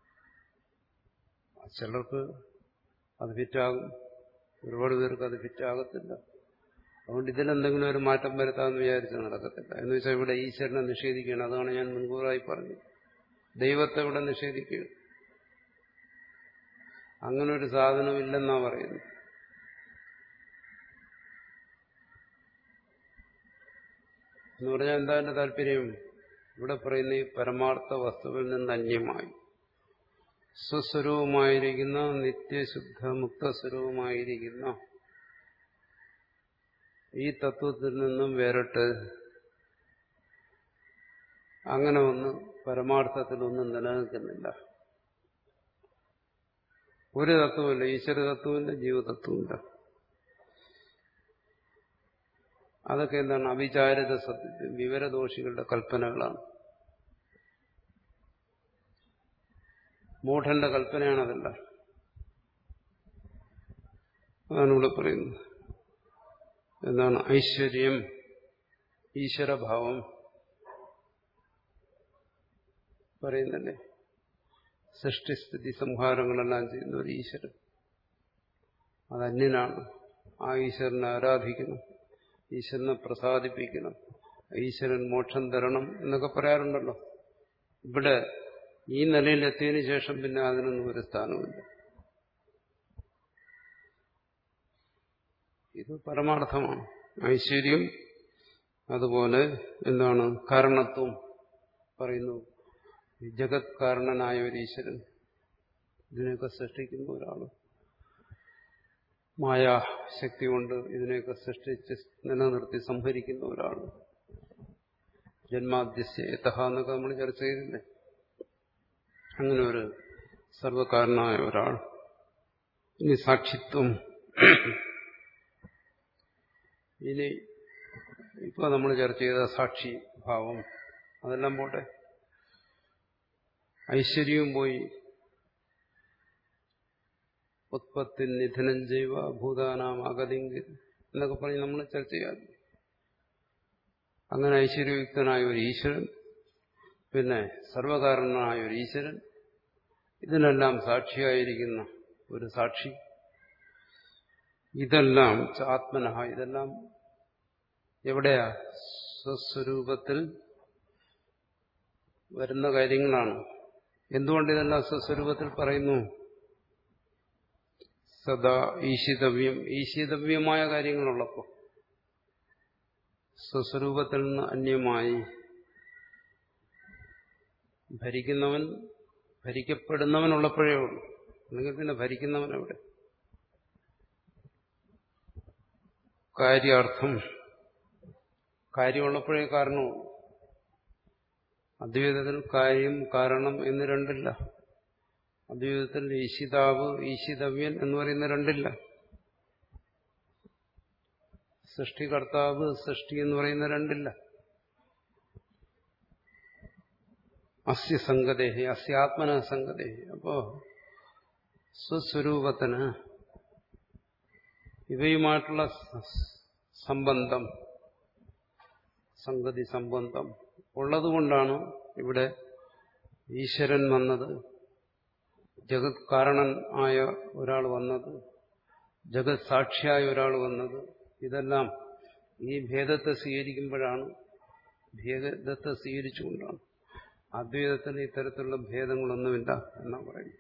ചിലർക്ക് അത് ഫിറ്റാകും ഒരുപാട് പേർക്ക് അത് ഫിറ്റാകത്തില്ല അതുകൊണ്ട് ഇതിലെന്തെങ്കിലും ഒരു മാറ്റം വരുത്താമെന്ന് വിചാരിച്ച് നടക്കത്തില്ല എന്ന് വെച്ചാൽ ഇവിടെ ഈശ്വരനെ നിഷേധിക്കുകയാണ് അതാണ് ഞാൻ മുൻകൂറായി പറഞ്ഞത് ദൈവത്തെ ഇവിടെ നിഷേധിക്കുക അങ്ങനെ ഒരു സാധനമില്ലെന്നാ പറയുന്നത് എന്ന് പറഞ്ഞാൽ എന്താ എന്റെ താല്പര്യം ഇവിടെ പറയുന്ന ഈ പരമാർത്ഥ വസ്തുവിൽ നിന്ന് അന്യമായി സ്വസ്വരൂപമായിരിക്കുന്ന നിത്യശുദ്ധ മുക്തസ്വരൂപമായിരിക്കുന്ന ഈ തത്വത്തിൽ നിന്നും വേറിട്ട് അങ്ങനെ ഒന്ന് പരമാർത്ഥത്തിലൊന്നും നിലനിൽക്കുന്നില്ല ഒരു തത്വമില്ല ഈശ്വര തത്വമില്ല ജീവതത്വമില്ല അതൊക്കെ എന്താണ് അവിചാരിത സത്യം വിവരദോഷികളുടെ കൽപ്പനകളാണ് മൂഢന്റെ കൽപ്പനയാണതല്ല അതാണ് ഇവിടെ പറയുന്നത് എന്താണ് ഐശ്വര്യം ഈശ്വരഭാവം പറയുന്നല്ലേ സൃഷ്ടിസ്ഥിതി സംഹാരങ്ങളെല്ലാം ചെയ്യുന്ന ഒരു ഈശ്വരൻ അത് അന്യനാണ് ആ ഈശ്വരനെ ആരാധിക്കണം ഈശ്വരനെ പ്രസാദിപ്പിക്കണം ഈശ്വരൻ മോക്ഷം തരണം എന്നൊക്കെ പറയാറുണ്ടല്ലോ ഇവിടെ ഈ നിലയിലെത്തിയതിനു ശേഷം പിന്നെ അതിനൊന്നും ഒരു സ്ഥാനമില്ല ഇത് പരമാർത്ഥമാണ് ഐശ്വര്യം അതുപോലെ എന്താണ് കാരണത്വം പറയുന്നു ഈ ജഗത് കാരണനായ ഒരു ഈശ്വരൻ ഇതിനെയൊക്കെ സൃഷ്ടിക്കുന്ന ഒരാൾ മായാശക്തി കൊണ്ട് ഇതിനെയൊക്കെ സൃഷ്ടിച്ച് നിലനിർത്തി സംഭരിക്കുന്ന ഒരാൾ ജന്മാദ്യസ്യ എത്തഹ എന്നൊക്കെ നമ്മൾ ചർച്ച ചെയ്തില്ലേ അങ്ങനെ ഒരു സർവകാരനായ ഒരാൾ ഇനി സാക്ഷിത്വം ഇനി ഇപ്പൊ നമ്മൾ ചർച്ച ചെയ്ത സാക്ഷി ഭാവം അതെല്ലാം പോട്ടെ ഐശ്വര്യവും പോയി ഉത്പത്തി നിധനം ചെയ്യുക ഭൂതാനാം അഗതിങ്കി എന്നൊക്കെ പറഞ്ഞ് നമ്മൾ ചർച്ച ചെയ്യാം അങ്ങനെ ഐശ്വര്യയുക്തനായ ഒരു ഈശ്വരൻ പിന്നെ സർവകാരണനായ ഒരു ഈശ്വരൻ ഇതിനെല്ലാം സാക്ഷിയായിരിക്കുന്ന ഒരു സാക്ഷി ഇതെല്ലാം ആത്മനഹ ഇതെല്ലാം എവിടെയാ സ്വസ്വരൂപത്തിൽ വരുന്ന കാര്യങ്ങളാണ് എന്തുകൊണ്ട് ഇതെല്ലാം സ്വസ്വരൂപത്തിൽ പറയുന്നു സദാ ഈശിതവ്യം ഈശിതവ്യമായ കാര്യങ്ങളുള്ളപ്പോൾ സ്വസ്വരൂപത്തിൽ നിന്ന് അന്യമായി ഭരിക്കുന്നവൻ ഭരിക്കപ്പെടുന്നവനുള്ളപ്പോഴേ ഉള്ളൂ അല്ലെങ്കിൽ പിന്നെ ഭരിക്കുന്നവൻ എവിടെ കാര്യാർത്ഥം കാര്യമുള്ളപ്പോഴേ കാരണവും അദ്വൈതത്തിൽ കാര്യം കാരണം എന്ന് രണ്ടില്ല അദ്വൈതത്തിൽ ഈശിതാവ് ഈശിതവ്യൻ എന്ന് പറയുന്ന രണ്ടില്ല സൃഷ്ടികർത്താവ് സൃഷ്ടി എന്ന് പറയുന്ന രണ്ടില്ല അസ്യ സംഗതേഹി അസ്യാത്മന സംഗതേഹി അപ്പോ സ്വസ്വരൂപത്തിന് ഇവയുമായിട്ടുള്ള സംബന്ധം സംഗതി സംബന്ധം ഉള്ളതുകൊണ്ടാണ് ഇവിടെ ഈശ്വരൻ വന്നത് ജഗത് കാരണൻ ആയ ഒരാൾ വന്നത് ജഗത് സാക്ഷിയായ ഒരാൾ വന്നത് ഇതെല്ലാം ഈ ഭേദത്തെ സ്വീകരിക്കുമ്പോഴാണ് ഭേദത്തെ സ്വീകരിച്ചുകൊണ്ടാണ് അദ്വൈതത്തിന് ഇത്തരത്തിലുള്ള ഭേദങ്ങളൊന്നുമില്ല എന്നാ പറയുന്നത്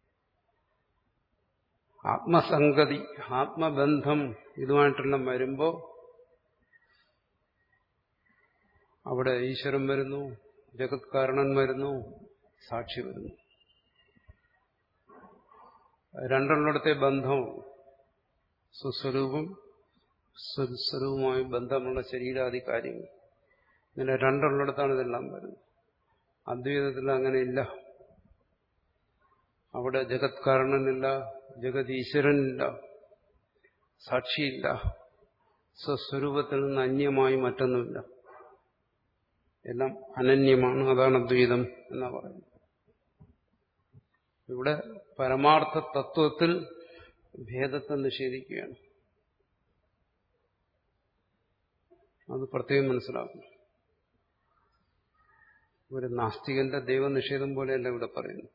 ആത്മസംഗതി ആത്മബന്ധം ഇതുമായിട്ടെല്ലാം വരുമ്പോൾ അവിടെ ഈശ്വരൻ വരുന്നു ജഗത് കാരണൻ വരുന്നു സാക്ഷി വരുന്നു രണ്ടെണ്ണത്തെ ബന്ധം സുസ്വരൂപം സ്വസ്വരൂപവുമായി ബന്ധമുള്ള ശരീരാദി കാര്യങ്ങൾ ഇങ്ങനെ രണ്ടെണ്ണിടത്താണ് ഇതെല്ലാം വരുന്നത് അദ്വൈതത്തിൽ അങ്ങനെയില്ല അവിടെ ജഗത് കാരണനില്ല ജഗത് ഈശ്വരനില്ല സാക്ഷിയില്ല സ്വസ്വരൂപത്തിൽ നിന്ന് അന്യമായി മറ്റൊന്നുമില്ല എല്ലാം അനന്യമാണ് അതാണ് അദ്വൈതം എന്നാ പറയുന്നത് ഇവിടെ പരമാർത്ഥ തത്വത്തിൽ ഭേദത്തെ നിഷേധിക്കുകയാണ് അത് പ്രത്യേകം മനസ്സിലാക്കണം ഒരു നാസ്തികന്റെ ദൈവനിഷേധം പോലെയല്ല ഇവിടെ പറയുന്നു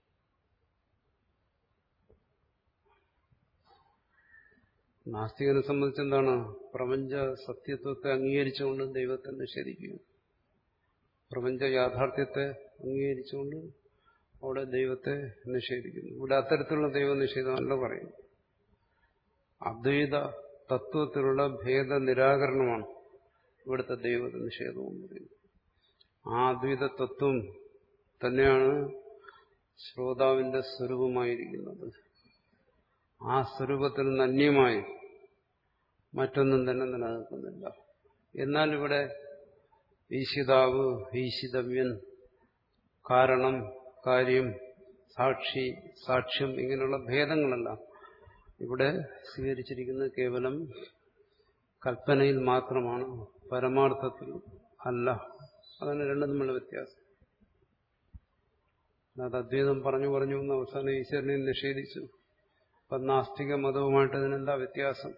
നാസ്തികനെ സംബന്ധിച്ച് എന്താണ് പ്രപഞ്ച സത്യത്വത്തെ അംഗീകരിച്ചുകൊണ്ട് ദൈവത്തെ നിഷേധിക്കുക പ്രപഞ്ച യാഥാർത്ഥ്യത്തെ അംഗീകരിച്ചുകൊണ്ട് അവിടെ ദൈവത്തെ നിഷേധിക്കുന്നു ഇവിടെ അത്തരത്തിലുള്ള ദൈവനിഷേധമല്ല പറയുന്നു അദ്വൈത തത്വത്തിലുള്ള ഭേദ നിരാകരണമാണ് ഇവിടുത്തെ ദൈവ നിഷേധം എന്ന് പറയുന്നത് ആ അദ്വൈത തത്വം തന്നെയാണ് ശ്രോതാവിന്റെ സ്വരൂപമായിരിക്കുന്നത് ആ സ്വരൂപത്തിൽ നിന്ന് അന്യമായി മറ്റൊന്നും തന്നെ നിലനിൽക്കുന്നില്ല എന്നാൽ ഇവിടെ ഈശിതാവ് ഈശിതവ്യൻ കാരണം കാര്യം സാക്ഷി സാക്ഷ്യം ഇങ്ങനെയുള്ള ഭേദങ്ങളെല്ലാം ഇവിടെ സ്വീകരിച്ചിരിക്കുന്നത് കേവലം കൽപ്പനയിൽ മാത്രമാണ് പരമാർത്ഥത്തിൽ അല്ല അതാണ് രണ്ടും തമ്മിലുള്ള വ്യത്യാസം അത് അദ്വൈതം പറഞ്ഞു പറഞ്ഞു എന്ന് അവസാനം ഈശ്വരനെ നിഷേധിച്ചു അപ്പം നാസ്തിക മതവുമായിട്ട് ഇതിനെന്താ വ്യത്യാസം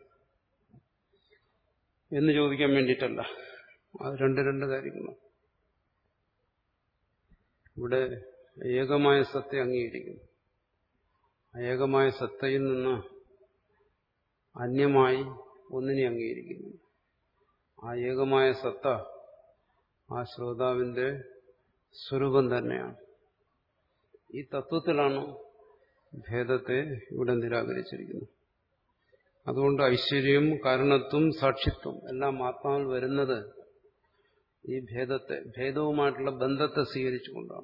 എന്ന് ചോദിക്കാൻ വേണ്ടിയിട്ടല്ല അത് രണ്ട് രണ്ട് കാര്യങ്ങളാണ് ഇവിടെ ഏകമായ സത്തെ അംഗീകരിക്കുന്നു ഏകമായ സത്തയിൽ നിന്ന് അന്യമായി ഒന്നിനെ അംഗീകരിക്കുന്നു ആ ഏകമായ സത്ത ആ ശ്രോതാവിന്റെ സ്വരൂപം തന്നെയാണ് ഈ തത്വത്തിലാണ് ഭേദത്തെ ഇവിടെ നിരാകരിച്ചിരിക്കുന്നത് അതുകൊണ്ട് ഐശ്വര്യം കാരണത്വം സാക്ഷിത്വം എല്ലാം ആത്മാവിൽ വരുന്നത് ഈ ഭേദത്തെ ഭേദവുമായിട്ടുള്ള ബന്ധത്തെ സ്വീകരിച്ചുകൊണ്ടാണ്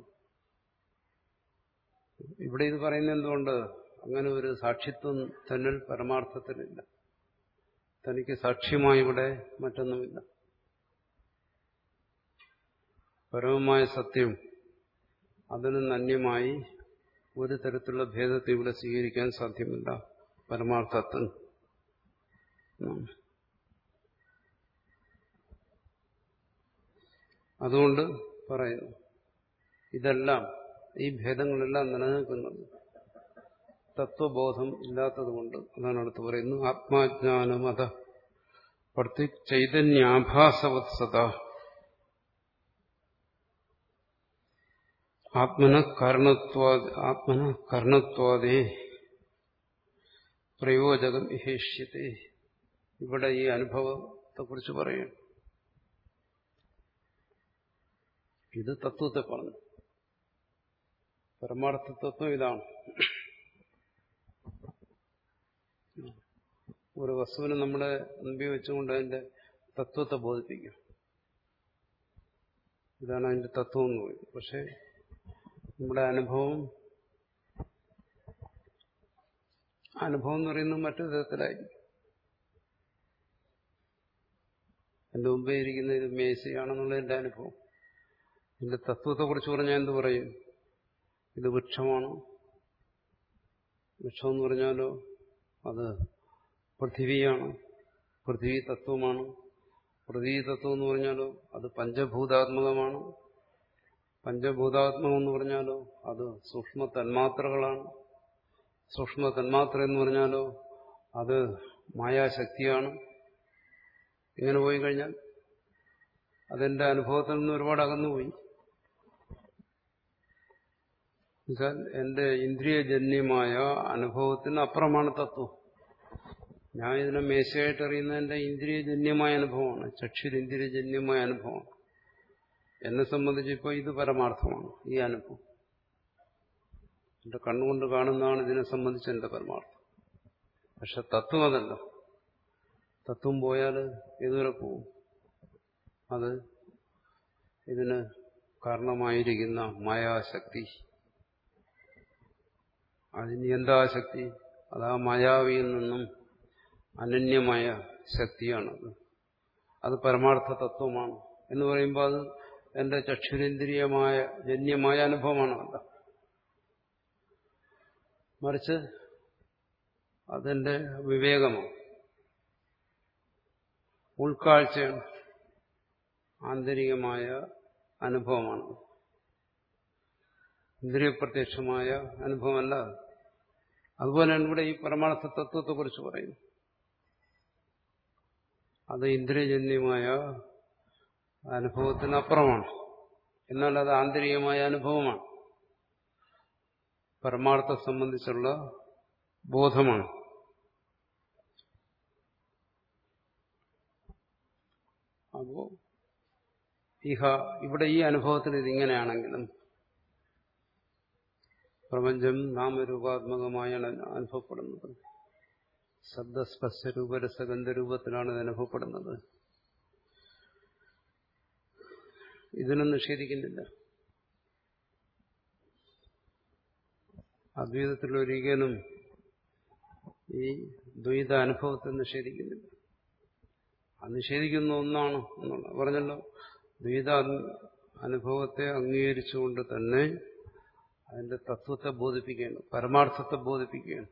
ഇവിടെ ഇത് പറയുന്നത് എന്തുകൊണ്ട് അങ്ങനെ ഒരു സാക്ഷിത്വം തന്നിൽ പരമാർത്ഥത്തിലില്ല തനിക്ക് സാക്ഷ്യമായി ഇവിടെ മറ്റൊന്നുമില്ല പരമമായ സത്യം അതിൽ നിന്ന് അന്യമായി ഒരു തരത്തിലുള്ള ഭേദത്തെ ഇവിടെ സ്വീകരിക്കാൻ സാധ്യമല്ല പരമാർത്ഥത്തിൽ അതുകൊണ്ട് പറയുന്നു ഇതെല്ലാം ഈ ഭേദങ്ങളെല്ലാം നിലനിൽക്കുന്നത് തത്വബോധം ഇല്ലാത്തതുകൊണ്ട് അതാണ് അടുത്ത് പറയുന്നു ആത്മാജ്ഞാനം അത പ്രതി ചൈതന്യാഭാസവത്സത ആത്മന കാരണത്വാ ആത്മന കർണത്വാദേ പ്രയോജകം ഇഹേഷ്യത്തെ ഇവിടെ ഈ അനുഭവത്തെക്കുറിച്ച് പറയും ഇത് തത്വത്തെ പറഞ്ഞു പരമാർത്ഥ തത്വം ഇതാണ് ഒരു വസ്തുവിനെ നമ്മുടെ മുമ്പിൽ വെച്ചുകൊണ്ട് അതിന്റെ തത്വത്തെ ബോധിപ്പിക്കും ഇതാണ് അതിന്റെ തത്വം എന്ന് പറയുന്നത് പക്ഷെ നമ്മുടെ അനുഭവം അനുഭവം എന്ന് പറയുന്നത് മറ്റൊരു തരത്തിലായിരിക്കും എന്റെ മുമ്പേ ഇരിക്കുന്ന ഇത് മേശയാണെന്നുള്ള എന്റെ അനുഭവം ഇതിന്റെ തത്വത്തെക്കുറിച്ച് പറഞ്ഞാൽ എന്ത് പറയും ഇത് വൃക്ഷമാണ് വൃക്ഷം എന്ന് പറഞ്ഞാലോ അത് പൃഥിവിയാണ് പൃഥ്വി തത്വമാണ് പൃഥ്വി തത്വം എന്ന് പറഞ്ഞാലോ അത് പഞ്ചഭൂതാത്മകമാണ് പഞ്ചഭൂതാത്മകം എന്ന് പറഞ്ഞാലോ അത് സൂക്ഷ്മ തന്മാത്രകളാണ് സൂക്ഷ്മ തന്മാത്ര എന്ന് പറഞ്ഞാലോ അത് മായാശക്തിയാണ് ഇങ്ങനെ പോയി കഴിഞ്ഞാൽ അതെന്റെ അനുഭവത്തിൽ നിന്ന് ഒരുപാട് അകന്നുപോയി എന്നുവെച്ചാൽ എന്റെ ഇന്ദ്രിയജന്യമായ അനുഭവത്തിന് അപ്പുറമാണ് തത്വം ഞാൻ ഇതിനെ മേശയായിട്ട് അറിയുന്ന എന്റെ ഇന്ദ്രിയജന്യമായ അനുഭവമാണ് ചക്ഷുരിന്ദ്രിയജന്യമായ അനുഭവമാണ് എന്നെ സംബന്ധിച്ച് ഇപ്പോൾ ഇത് പരമാർത്ഥമാണ് ഈ അനുഭവം എന്റെ കണ്ണുകൊണ്ട് കാണുന്നതാണ് ഇതിനെ സംബന്ധിച്ച് എന്റെ പരമാർത്ഥം പക്ഷെ തത്വം അതല്ല തത്വം പോയാൽ ഇതുവരെ പോവും അത് ഇതിന് കാരണമായിരിക്കുന്ന മായാശക്തി അതിന് എന്താ ശക്തി അത് ആ മായാവിയിൽ നിന്നും അനന്യമായ ശക്തിയാണത് അത് പരമാർത്ഥ തത്വമാണ് എന്ന് പറയുമ്പോൾ അത് എന്റെ ചക്ഷുരേന്ദ്രിയമായ ജന്യമായ അനുഭവമാണ് അല്ല മറിച്ച് അതെന്റെ വിവേകമാണ് ഉൾക്കാഴ്ചയാണ് ആന്തരികമായ അനുഭവമാണ് ഇന്ദ്രിയപ്രത്യക്ഷമായ അനുഭവമല്ല അതുപോലെയാണ് ഇവിടെ ഈ പരമാർത്ഥ തത്വത്തെക്കുറിച്ച് പറയുന്നു അത് ഇന്ദ്രിയജന്യമായ അനുഭവത്തിനപ്പുറമാണ് എന്നാൽ അത് ആന്തരികമായ അനുഭവമാണ് പരമാർത്ഥം സംബന്ധിച്ചുള്ള ബോധമാണ് അപ്പോ ഇഹ ഇവിടെ ഈ അനുഭവത്തിൽ ഇതിങ്ങനെയാണെങ്കിലും പ്രപഞ്ചം നാമരൂപാത്മകമായാണ് അനുഭവപ്പെടുന്നത് ശബ്ദസ്പർശ രൂപരസഗന്ധ രൂപത്തിലാണ് ഇത് അനുഭവപ്പെടുന്നത് ഇതിനും നിഷേധിക്കുന്നില്ല അദ്വൈതത്തിൽ ഒരിക്കലും ഈ ദ്വൈത അനുഭവത്തെ നിഷേധിക്കുന്നില്ല അത് നിഷേധിക്കുന്ന ഒന്നാണ് എന്നുള്ള പറഞ്ഞല്ലോ ദ്വൈത അനുഭവത്തെ അംഗീകരിച്ചുകൊണ്ട് തന്നെ അതിന്റെ തത്വത്തെ ബോധിപ്പിക്കുകയാണ് പരമാർത്ഥത്തെ ബോധിപ്പിക്കുകയാണ്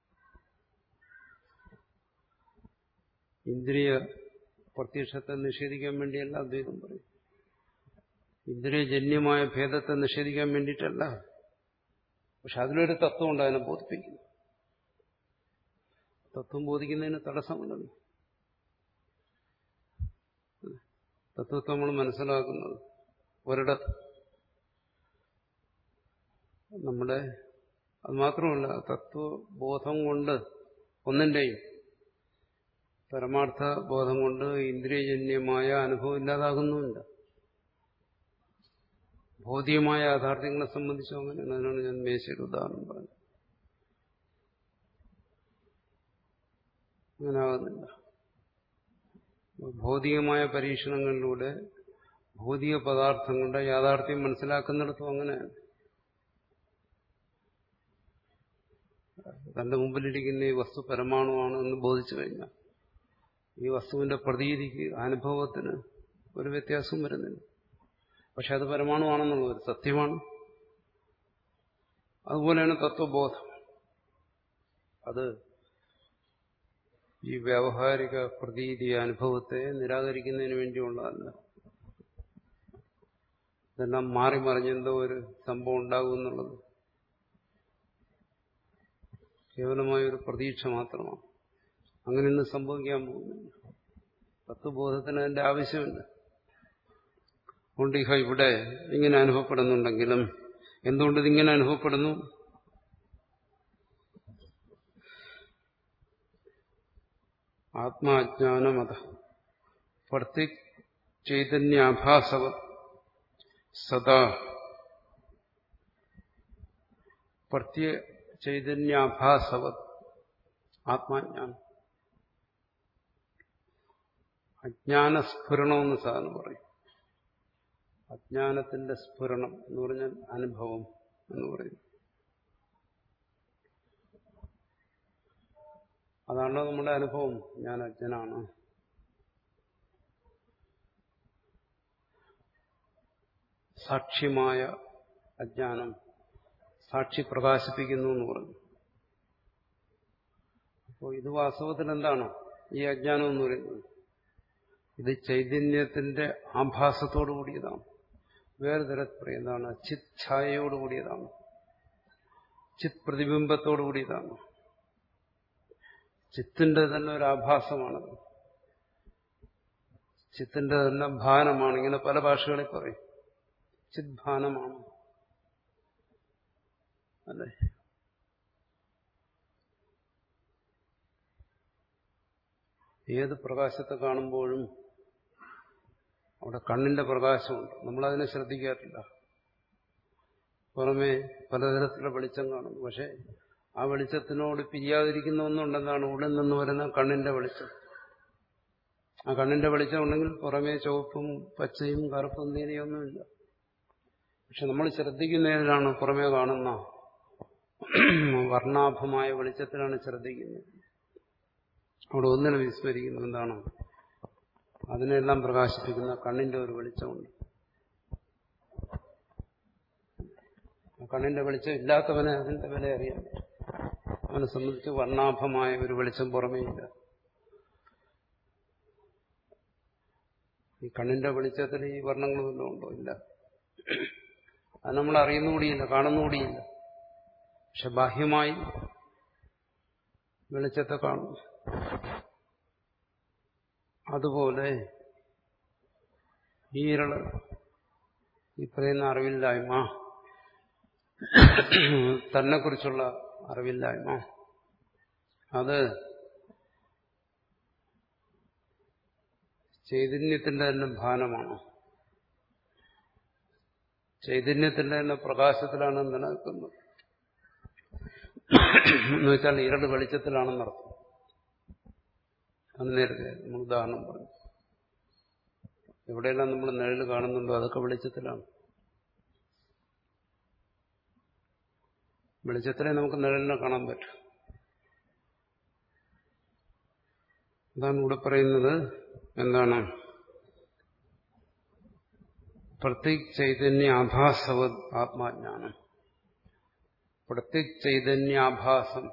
ഇന്ദ്രിയ പ്രത്യക്ഷത്തെ നിഷേധിക്കാൻ വേണ്ടിയല്ല അദ്വൈതം പറയും ഇന്ദ്രിയജന്യമായ ഭേദത്തെ നിഷേധിക്കാൻ വേണ്ടിയിട്ടല്ല പക്ഷെ അതിലൊരു തത്വമുണ്ട് അതിനെ ബോധിപ്പിക്കുന്നു തത്വം ബോധിക്കുന്നതിന് തടസ്സമുണ്ടല്ലോ തത്വത്തെ നമ്മൾ മനസ്സിലാക്കുന്നത് ഒരിടത്ത് നമ്മുടെ അത് മാത്രമല്ല തത്വബോധം കൊണ്ട് ഒന്നിൻ്റെയും പരമാർത്ഥ ബോധം കൊണ്ട് ഇന്ദ്രിയജന്യമായ അനുഭവം ഇല്ലാതാകുന്നുമില്ല ഭൗതികമായ യാഥാർത്ഥ്യങ്ങളെ സംബന്ധിച്ചും അങ്ങനെയാണ് അതിനാണ് ഞാൻ മേശയുടെ ഉദാഹരണം പറഞ്ഞത് അങ്ങനെ ആകുന്നില്ല ഭൗതികമായ പരീക്ഷണങ്ങളിലൂടെ ഭൗതിക പദാർത്ഥങ്ങളുടെ യാഥാർത്ഥ്യം മനസ്സിലാക്കുന്നിടത്തും അങ്ങനെയാണ് തന്റെ മുമ്പിലിരിക്കുന്ന ഈ വസ്തു പരമാണുവാണ് എന്ന് ബോധിച്ചു കഴിഞ്ഞാൽ ഈ വസ്തുവിന്റെ പ്രതീതിക്ക് അനുഭവത്തിന് ഒരു വ്യത്യാസവും വരുന്നില്ല പക്ഷെ അത് പരമാണുവാണെന്നുള്ള ഒരു സത്യമാണ് അതുപോലെയാണ് തത്വബോധം അത് ഈ വ്യാവഹാരിക പ്രതീതി അനുഭവത്തെ നിരാകരിക്കുന്നതിന് വേണ്ടിയുള്ളതല്ല ഇതെല്ലാം മാറി മറിഞ്ഞെന്തോ ഒരു സംഭവം ഉണ്ടാകും എന്നുള്ളത് കേവലമായ ഒരു പ്രതീക്ഷ മാത്രമാണ് അങ്ങനെയൊന്നും സംഭവിക്കാൻ പോകുന്നില്ല തത്വബോധത്തിന് അതിന്റെ ആവശ്യമില്ല അതുകൊണ്ട് ഇഹ ഇവിടെ ഇങ്ങനെ അനുഭവപ്പെടുന്നുണ്ടെങ്കിലും എന്തുകൊണ്ട് ഇതിങ്ങനെ അനുഭവപ്പെടുന്നു ആത്മാജ്ഞാനമത പ്രത്യ ചൈതന്യാഭാസവ സദാ പ്രത്യ ചൈതന്യാഭാസവ ആത്മാജ്ഞാനം അജ്ഞാനസ്ഫുരണമെന്ന് സാധനം പറയും അജ്ഞാനത്തിന്റെ സ്ഫുരണം എന്ന് പറഞ്ഞാൽ അനുഭവം എന്ന് പറയും അതാണോ നമ്മുടെ അനുഭവം ഞാൻ അജ്ഞനാണ് സാക്ഷ്യമായ അജ്ഞാനം സാക്ഷി പ്രകാശിപ്പിക്കുന്നു എന്ന് പറഞ്ഞു അപ്പോൾ ഇത് വാസ്തവത്തിൽ എന്താണ് ഈ അജ്ഞാനം എന്ന് പറയുന്നത് ഇത് ചൈതന്യത്തിന്റെ ആഭാസത്തോടു കൂടിയതാണ് വേറെ തരത്തിൽ എന്താണ് ചിത് ഛായയോട് കൂടിയതാണ് ചിത് പ്രതിബിംബത്തോടു കൂടിയതാണ് ചിത്തിന്റെ തന്നെ ഒരു ആഭാസമാണത് ചിത്തിന്റെ തന്നെ ഭാനമാണ് ഇങ്ങനെ പല ഭാഷകളിൽ പറയും ചിദ്ഭാനമാണ് അല്ലേ ഏത് പ്രകാശത്തെ കാണുമ്പോഴും അവിടെ കണ്ണിന്റെ പ്രകാശമുണ്ട് നമ്മളതിനെ ശ്രദ്ധിക്കാറില്ല പുറമേ പലതരത്തിലുള്ള വെളിച്ചം കാണുന്നു പക്ഷെ ആ വെളിച്ചത്തിനോട് പിരിയാതിരിക്കുന്ന ഒന്നുണ്ടെന്നാണ് ഉള്ളിൽ നിന്ന് വരുന്ന കണ്ണിന്റെ വെളിച്ചം ആ കണ്ണിന്റെ വെളിച്ചം ഉണ്ടെങ്കിൽ പുറമേ ചുവപ്പും പച്ചയും കറുപ്പും നീലയൊന്നുമില്ല പക്ഷെ നമ്മൾ ശ്രദ്ധിക്കുന്നതിനാണ് പുറമേ കാണുന്ന വർണ്ണാഭമായ വെളിച്ചത്തിലാണ് ശ്രദ്ധിക്കുന്നത് അവിടെ ഒന്നിനെ വിസ്മരിക്കുന്നത് എന്താണ് അതിനെല്ലാം പ്രകാശിപ്പിക്കുന്ന കണ്ണിന്റെ ഒരു വെളിച്ചമുണ്ട് കണ്ണിന്റെ വെളിച്ചം ഇല്ലാത്തവനെ അതിന്റെ വില അറിയാം അവനെ സംബന്ധിച്ച് വർണ്ണാഭമായ ഒരു വെളിച്ചം പുറമേയില്ല ഈ കണ്ണിന്റെ വെളിച്ചത്തിൽ ഈ വർണ്ണങ്ങളൊന്നും ഉണ്ടോ ഇല്ല അത് നമ്മൾ അറിയുന്നുകൂടിയില്ല കാണുന്നുകൂടിയില്ല പക്ഷെ ബാഹ്യമായി വെളിച്ചത്തെ കാണുന്നു അതുപോലെ ഈ ഇരള് ഈ പറയുന്ന അറിവില്ലായ്മ തന്നെക്കുറിച്ചുള്ള അറിവില്ലായ്മ അത് ചൈതന്യത്തിന്റെ തന്നെ ഭാനമാണ് ചൈതന്യത്തിന്റെ തന്നെ പ്രകാശത്തിലാണ് നിലനിൽക്കുന്നത് എന്ന് വെച്ചാൽ ഇരട് വെളിച്ചത്തിലാണെന്നർത്ഥം അത് നേരത്തെ നമ്മൾ ഉദാഹരണം പറഞ്ഞു എവിടെയെല്ലാം നമ്മൾ നിഴൽ കാണുന്നുണ്ടോ അതൊക്കെ വെളിച്ചത്തിലാണ് വെളിച്ചത്തിലെ നമുക്ക് നിഴലിനെ കാണാൻ പറ്റും അതാണ് ഇവിടെ പറയുന്നത് എന്താണ് പ്രത്യേക് ചൈതന്യാഭാസവ ആത്മാജ്ഞാനം പ്രത്യേക് ചൈതന്യാഭാസം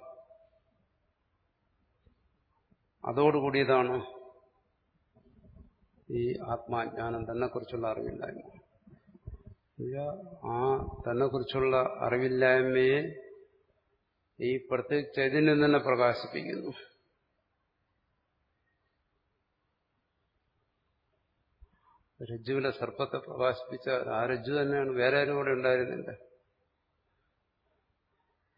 അതോടുകൂടിയതാണ് ഈ ആത്മാജ്ഞാനം തന്നെ കുറിച്ചുള്ള അറിവില്ലായ്മ ആ തന്നെ കുറിച്ചുള്ള അറിവില്ലായ്മയെ ഈ പ്രത്യേക ചൈതന്യം തന്നെ പ്രകാശിപ്പിക്കുന്നു രജ്ജുവിലെ സർപ്പത്തെ പ്രകാശിപ്പിച്ച ആ രജ്ജു തന്നെയാണ് വേറെ ആരും കൂടെ ഉണ്ടായിരുന്നില്ല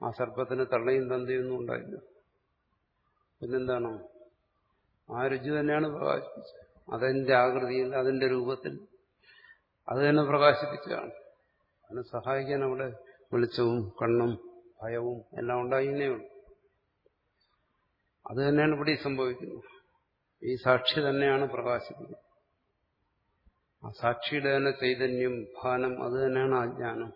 ആ സർപ്പത്തിന് തള്ളയും തന്തയൊന്നും ഉണ്ടായില്ല പിന്നെന്താണ് ആ രുചി തന്നെയാണ് പ്രകാശിപ്പിച്ചത് അതിന്റെ ആകൃതിയിൽ അതിന്റെ രൂപത്തിൽ അത് തന്നെ പ്രകാശിപ്പിച്ചതാണ് അതിനെ സഹായിക്കാൻ അവിടെ വെളിച്ചവും കണ്ണും ഭയവും എല്ലാം ഉണ്ടായിന്നേ ഉള്ളൂ അത് തന്നെയാണ് ഇവിടെ സംഭവിക്കുന്നത് ഈ സാക്ഷി തന്നെയാണ് പ്രകാശിപ്പിക്കുന്നത് ആ സാക്ഷിയുടെ തന്നെ ചൈതന്യം ഭാനം അത് തന്നെയാണ് അജ്ഞാനം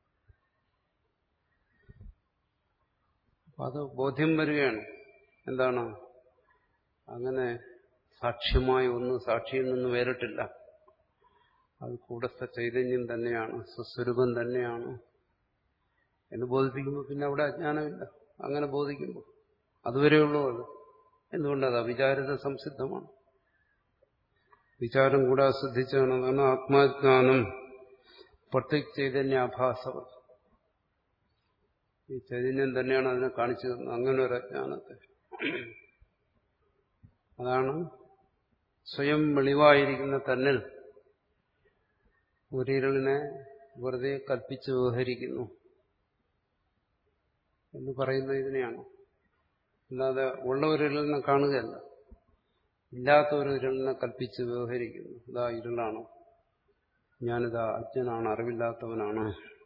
അപ്പൊ അത് ബോധ്യം വരികയാണ് എന്താണ് അങ്ങനെ സാക്ഷ്യമായ ഒന്ന് സാക്ഷിയിൽ നിന്ന് വേറിട്ടില്ല അത് കൂടസ്ഥ ചൈതന്യം തന്നെയാണ് സ്വസ്വരൂപം തന്നെയാണ് എന്ന് ബോധിപ്പിക്കുമ്പോൾ പിന്നെ അവിടെ അജ്ഞാനമില്ല അങ്ങനെ ബോധിക്കുമ്പോൾ അതുവരെയുള്ളൂ അത് എന്തുകൊണ്ടത് അവിചാരിത സംസിദ്ധമാണ് വിചാരം കൂടാതെ ശ്രദ്ധിച്ചാണ് അതാണ് ആത്മാജ്ഞാനം പ്രത്യേക ചൈതന്യാഭാസവ ഈ ചൈതന്യം തന്നെയാണ് അതിനെ കാണിച്ചു തന്നത് അങ്ങനെ ഒരു അജ്ഞാനത്തെ അതാണ് സ്വയം വെളിവായിരിക്കുന്ന തന്നിൽ ഒരിരളിനെ വെറുതെ കൽപ്പിച്ച് വ്യവഹരിക്കുന്നു എന്ന് പറയുന്നത് ഇതിനെയാണ് അല്ലാതെ ഉള്ള ഒരു ഇരുളിനെ കാണുകയല്ല ഇല്ലാത്ത ഒരു ഇരുളിനെ കൽപ്പിച്ച് വ്യവഹരിക്കുന്നു ഇതാ ഇരുളാണ് ഞാനിതാ അജ്ഞനാണ് അറിവില്ലാത്തവനാണ്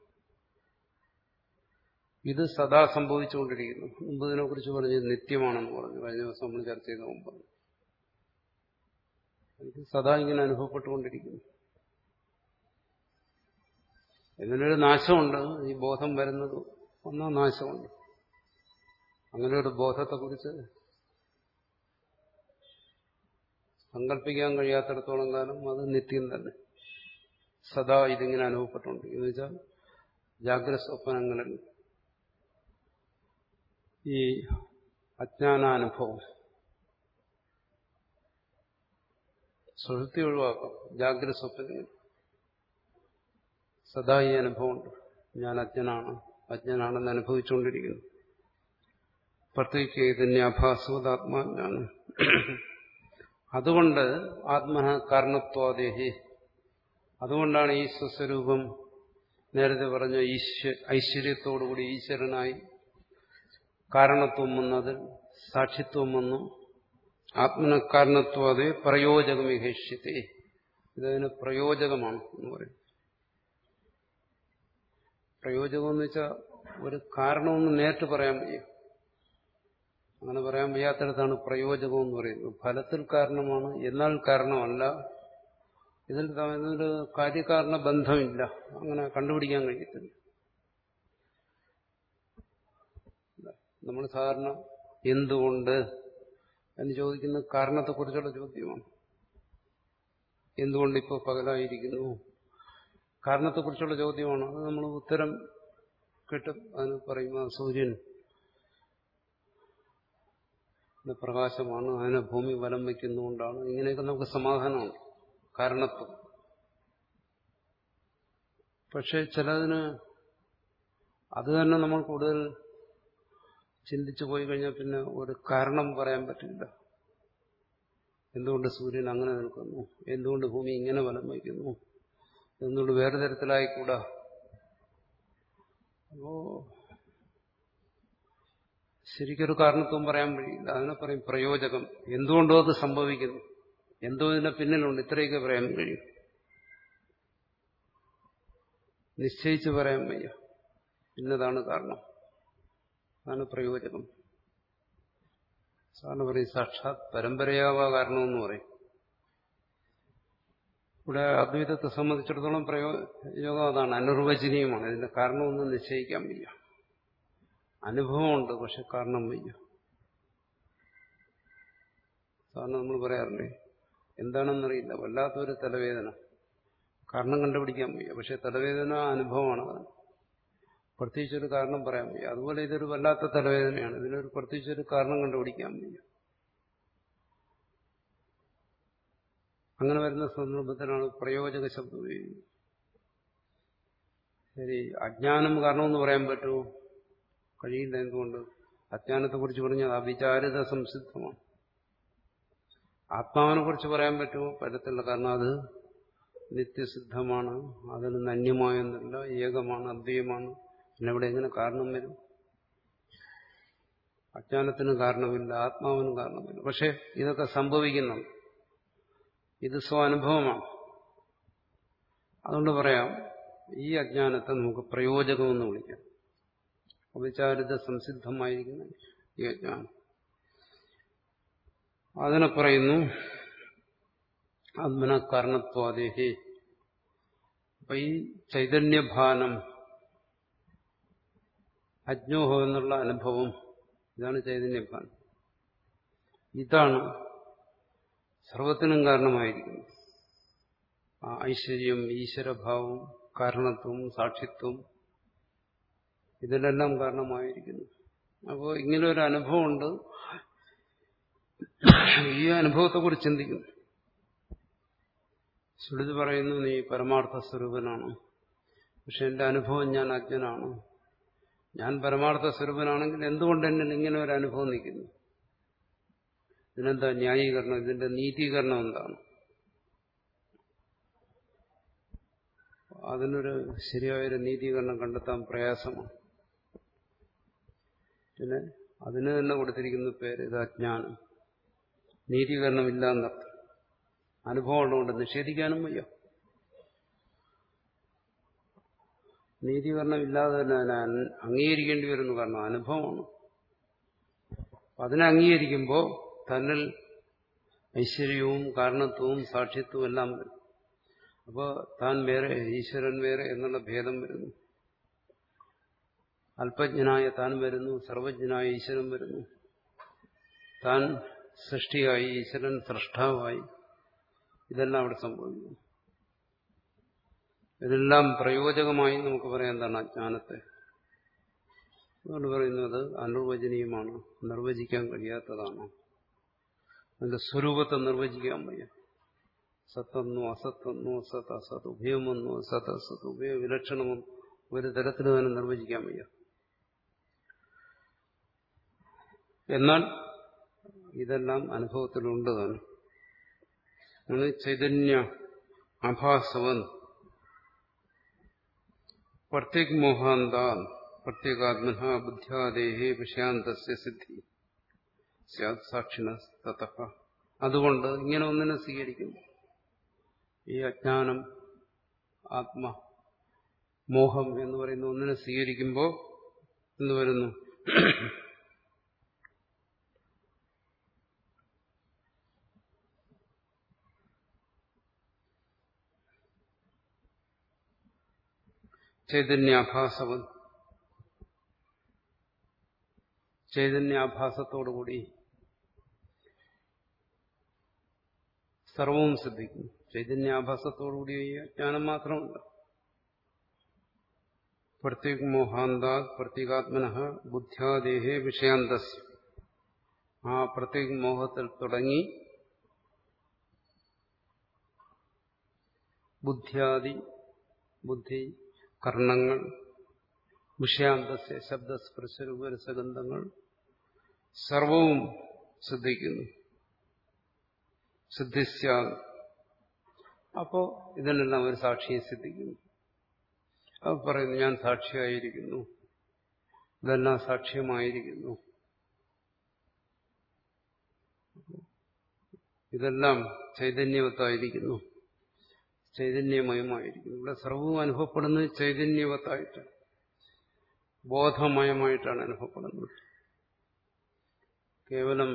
ഇത് സദാ സംഭവിച്ചുകൊണ്ടിരിക്കുന്നു മുമ്പ് ഇതിനെക്കുറിച്ച് പറഞ്ഞത് നിത്യമാണെന്ന് പറഞ്ഞു കഴിഞ്ഞ ദിവസം നമ്മൾ ചർച്ച ചെയ്ത മുമ്പ് ഇത് സദാ ഇങ്ങനെ അനുഭവപ്പെട്ടുകൊണ്ടിരിക്കുന്നു ഇതിനൊരു നാശമുണ്ട് ഈ ബോധം വരുന്നത് ഒന്നാ നാശമുണ്ട് അങ്ങനെ ഒരു ബോധത്തെക്കുറിച്ച് സങ്കല്പിക്കാൻ കഴിയാത്തിടത്തോളം കാലം അത് നിത്യം തന്നെ സദാ ഇതിങ്ങനെ അനുഭവപ്പെട്ടുണ്ട് എന്ന് വെച്ചാൽ ജാഗ്രത സ്വപ്നങ്ങളിൽ ഈ അജ്ഞാനാനുഭവം സുഹൃത്തി ഒഴിവാക്കാം ജാഗ്രത സ്വപ്നങ്ങൾ സദാ ഈ അനുഭവമുണ്ട് ഞാൻ അജ്ഞനാണ് അജ്ഞനാണെന്ന് അനുഭവിച്ചുകൊണ്ടിരിക്കുന്നു പ്രത്യേക ചൈതന്യാഭാസവതാത്മാജ്ഞാനം അതുകൊണ്ട് ആത്മന കാരണത്വാദേഹി അതുകൊണ്ടാണ് ഈ സ്വസ്വരൂപം നേരത്തെ പറഞ്ഞ ഐശ്വര്യത്തോടുകൂടി ഈശ്വരനായി കാരണത്വം വന്നത് സാക്ഷിത്വം വന്നു ആത്മന കാരണത്വാതെ പ്രയോജകമിഹേഷ്യത്തെ ഇതതിന് പ്രയോജകമാണ് എന്ന് പറയും പ്രയോജകം എന്ന് വെച്ചാൽ ഒരു കാരണമെന്ന് നേരിട്ട് പറയാൻ വയ്യ അങ്ങനെ പറയാൻ വയ്യാത്തിടത്താണ് പ്രയോജകം എന്ന് പറയുന്നത് ഫലത്തിൽ കാരണമാണ് എന്നാൽ കാരണമല്ല ഇതിൽ തമ്മിലൊരു കാര്യകാരണ ബന്ധമില്ല അങ്ങനെ കണ്ടുപിടിക്കാൻ കഴിയത്തില്ല നമ്മൾ സാധാരണ എന്തുകൊണ്ട് എന്ന് ചോദിക്കുന്ന കാരണത്തെക്കുറിച്ചുള്ള ചോദ്യമാണ് എന്തുകൊണ്ട് ഇപ്പോൾ പകലായിരിക്കുന്നു കാരണത്തെക്കുറിച്ചുള്ള ചോദ്യമാണ് അത് നമ്മൾ ഉത്തരം കിട്ടും അതിന് പറയുന്ന സൂര്യൻ പ്രകാശമാണ് അതിനെ ഭൂമി വലം വയ്ക്കുന്നതുകൊണ്ടാണ് ഇങ്ങനെയൊക്കെ നമുക്ക് സമാധാനമുണ്ട് കാരണത്വം പക്ഷെ ചിലതിന് അത് തന്നെ നമ്മൾ കൂടുതൽ ചിന്തിച്ചു പോയി കഴിഞ്ഞാൽ പിന്നെ ഒരു കാരണം പറയാൻ പറ്റില്ല എന്തുകൊണ്ട് സൂര്യൻ അങ്ങനെ നിൽക്കുന്നു എന്തുകൊണ്ട് ഭൂമി ഇങ്ങനെ വലം വയ്ക്കുന്നു എന്തുകൊണ്ട് വേറെ തരത്തിലായിക്കൂടാ അപ്പോ ശരിക്കൊരു കാരണത്വം പറയാൻ കഴിയില്ല അതിനെ പറയും പ്രയോജകം എന്തുകൊണ്ടോ അത് സംഭവിക്കുന്നു എന്തോ ഇതിന്റെ പിന്നിലുണ്ട് ഇത്രയൊക്കെ പറയാൻ കഴിയും നിശ്ചയിച്ച് പറയാൻ വയ്യ ഇന്നതാണ് കാരണം അതാണ് പ്രയോജനം സാറിന് പറയും സാക്ഷാത് പരമ്പരയാവാ കാരണമെന്ന് പറയും ഇവിടെ അദ്വൈതത്തെ സംബന്ധിച്ചിടത്തോളം പ്രയോജനം അതാണ് അനിർവചനീയമാണ് ഇതിന്റെ കാരണമൊന്നും നിശ്ചയിക്കാൻ വയ്യ അനുഭവമുണ്ട് പക്ഷെ കാരണം വയ്യ സാറിന് നമ്മൾ പറയാറില്ലേ എന്താണെന്നറിയില്ല വല്ലാത്തൊരു തലവേദന കാരണം കണ്ടുപിടിക്കാൻ വയ്യ പക്ഷെ തലവേദന അനുഭവമാണ് പ്രത്യേകിച്ചൊരു കാരണം പറയാൻ വയ്യ അതുപോലെ ഇതൊരു വല്ലാത്ത തലവേദനയാണ് ഇതിനൊരു പ്രത്യേകിച്ചൊരു കാരണം കണ്ടുപിടിക്കാൻ വയ്യ അങ്ങനെ വരുന്ന സന്ദർഭത്തിലാണ് പ്രയോജക ശബ്ദം ഉപയോഗിക്കുന്നത് ശരി അജ്ഞാനം കാരണമെന്ന് പറയാൻ പറ്റുമോ കഴിയില്ല എന്തുകൊണ്ട് അജ്ഞാനത്തെക്കുറിച്ച് പറഞ്ഞാൽ അവിചാരിത സംസിദ്ധമാണ് ആത്മാവിനെ കുറിച്ച് പറയാൻ പറ്റുമോ പറ്റത്തില്ല കാരണം അത് നിത്യസിദ്ധമാണ് അതിൽ നന്യമായൊന്നുമില്ല ഏകമാണ് അദ്വൈയമാണ് പിന്നെ ഇവിടെ എങ്ങനെ കാരണം വരും അജ്ഞാനത്തിന് കാരണമില്ല ആത്മാവിനും കാരണമില്ല പക്ഷെ ഇതൊക്കെ സംഭവിക്കുന്നുണ്ട് ഇത് സ്വാനുഭവമാണ് അതുകൊണ്ട് പറയാം ഈ അജ്ഞാനത്തെ നമുക്ക് പ്രയോജകമെന്ന് വിളിക്കാം അവിചാരിത സംസിദ്ധമായിരിക്കുന്ന ഈ അജ്ഞാനം അതിനെ പറയുന്നു ആത്മന കാരണത്വാദേഹി അപ്പൊ ഈ ചൈതന്യഭാനം അജ്ഞോഹം എന്നുള്ള അനുഭവം ഇതാണ് ചൈതന്യഭാനം ഇതാണ് സർവത്തിനും കാരണമായിരിക്കുന്നത് ആ ഐശ്വര്യം ഈശ്വരഭാവം കാരണത്വം സാക്ഷിത്വം ഇതിലെല്ലാം കാരണമായിരിക്കുന്നു അപ്പോൾ ഇങ്ങനെ ഒരു അനുഭവമുണ്ട് ഈ അനുഭവത്തെക്കുറിച്ച് ചിന്തിക്കുന്നു ശ്രുതി പറയുന്നു നീ പരമാർത്ഥ സ്വരൂപനാണ് പക്ഷെ എന്റെ അനുഭവം ഞാൻ അജ്ഞനാണ് ഞാൻ പരമാർത്ഥ സ്വരൂപനാണെങ്കിൽ എന്തുകൊണ്ട് എന്നിൽ ഇങ്ങനെ ഒരു അനുഭവം നിൽക്കുന്നു ഇതിനെന്താ ന്യായീകരണം ഇതിന്റെ നീതീകരണം എന്താണ് അതിനൊരു ശരിയായൊരു നീതീകരണം കണ്ടെത്താൻ പ്രയാസമാണ് പിന്നെ അതിന് തന്നെ കൊടുത്തിരിക്കുന്ന പേര് ഇത് അജ്ഞാനം നീതീകരണമില്ല എന്നർത്ഥം അനുഭവം ഉള്ളതുകൊണ്ട് നിഷേധിക്കാനും വയ്യ നീതീകരണം ഇല്ലാതെ തന്നെ അതിനെ അംഗീകരിക്കേണ്ടി വരുന്നു കാരണം അനുഭവമാണ് അതിനെ അംഗീകരിക്കുമ്പോൾ തന്നിൽ ഐശ്വര്യവും കാരണത്വവും സാക്ഷിത്വവും എല്ലാം വരും അപ്പോൾ താൻ വേറെ ഈശ്വരൻ വേറെ എന്നുള്ള ഭേദം വരുന്നു അല്പജ്ഞനായ താൻ വരുന്നു സർവജ്ഞനായ ഈശ്വരൻ വരുന്നു താൻ സൃഷ്ടിയായി ഈശ്വരൻ സൃഷ്ടാവായി ഇതെല്ലാം അവിടെ സംഭവിക്കുന്നു ഇതെല്ലാം പ്രയോജകമായി നമുക്ക് പറയാൻ എന്താണ് അജ്ഞാനത്തെ അതുകൊണ്ട് പറയുന്നത് അനിർവചനീയമാണ് നിർവചിക്കാൻ കഴിയാത്തതാണ് അതിന്റെ സ്വരൂപത്തെ നിർവചിക്കാൻ വയ്യ സത്തെന്നോ അസത്തെന്നോ സത് അസത് ഉഭയമെന്നോ സത് അസത് ഉഭയ വിലക്ഷണമെന്നോ ഒരു തരത്തിൽ തന്നെ നിർവചിക്കാൻ വയ്യ എന്നാൽ ഇതെല്ലാം അനുഭവത്തിലുണ്ട് തന്നെ ചൈതന്യ അഭാസവൻ പ്രത്യേക് മോഹാന്ത പ്രത്യേകാത്മന ബുദ്ധ്യാദേഹേ വിഷയാന്തസ്യ സിദ്ധി സാക്ഷിണ തത അതുകൊണ്ട് ഇങ്ങനെ ഒന്നിനെ സ്വീകരിക്കുന്നു ഈ അജ്ഞാനം ആത്മ മോഹം എന്ന് പറയുന്ന ഒന്നിനെ സ്വീകരിക്കുമ്പോൾ എന്ന് വരുന്നു ചൈതന്യാഭാസവൻ ചൈതന്യാഭാസത്തോടുകൂടി സർവവും സിദ്ധിക്കും ചൈതന്യാഭാസത്തോടുകൂടി ജ്ഞാനം മാത്രമല്ല പ്രത്യേക മോഹാന്താ പ്രത്യേകാത്മന ബുദ്ധ്യാദേഹേ വിഷയാന്തസ് ആ പ്രത്യേക മോഹത്തിൽ തുടങ്ങി ബുദ്ധ്യാദി ബുദ്ധി കർണങ്ങൾ വിഷയാന്തസ്യ ശബ്ദസ്പർശരൂപരസഗന്ധങ്ങൾ സർവവും സിദ്ധിക്കുന്നു സിദ്ധിസ്യ അപ്പോ ഇതിനെല്ലാം ഒരു സാക്ഷിയെ സിദ്ധിക്കുന്നു അത് പറയുന്നു ഞാൻ സാക്ഷിയായിരിക്കുന്നു ഇതെല്ലാം സാക്ഷ്യമായിരിക്കുന്നു ഇതെല്ലാം ചൈതന്യവത്തായിരിക്കുന്നു ചൈതന്യമയമായിരിക്കുന്നു ഇവിടെ സർവവും അനുഭവപ്പെടുന്നത് ചൈതന്യവത്തായിട്ട് ബോധമയമായിട്ടാണ് അനുഭവപ്പെടുന്നത് കേവലം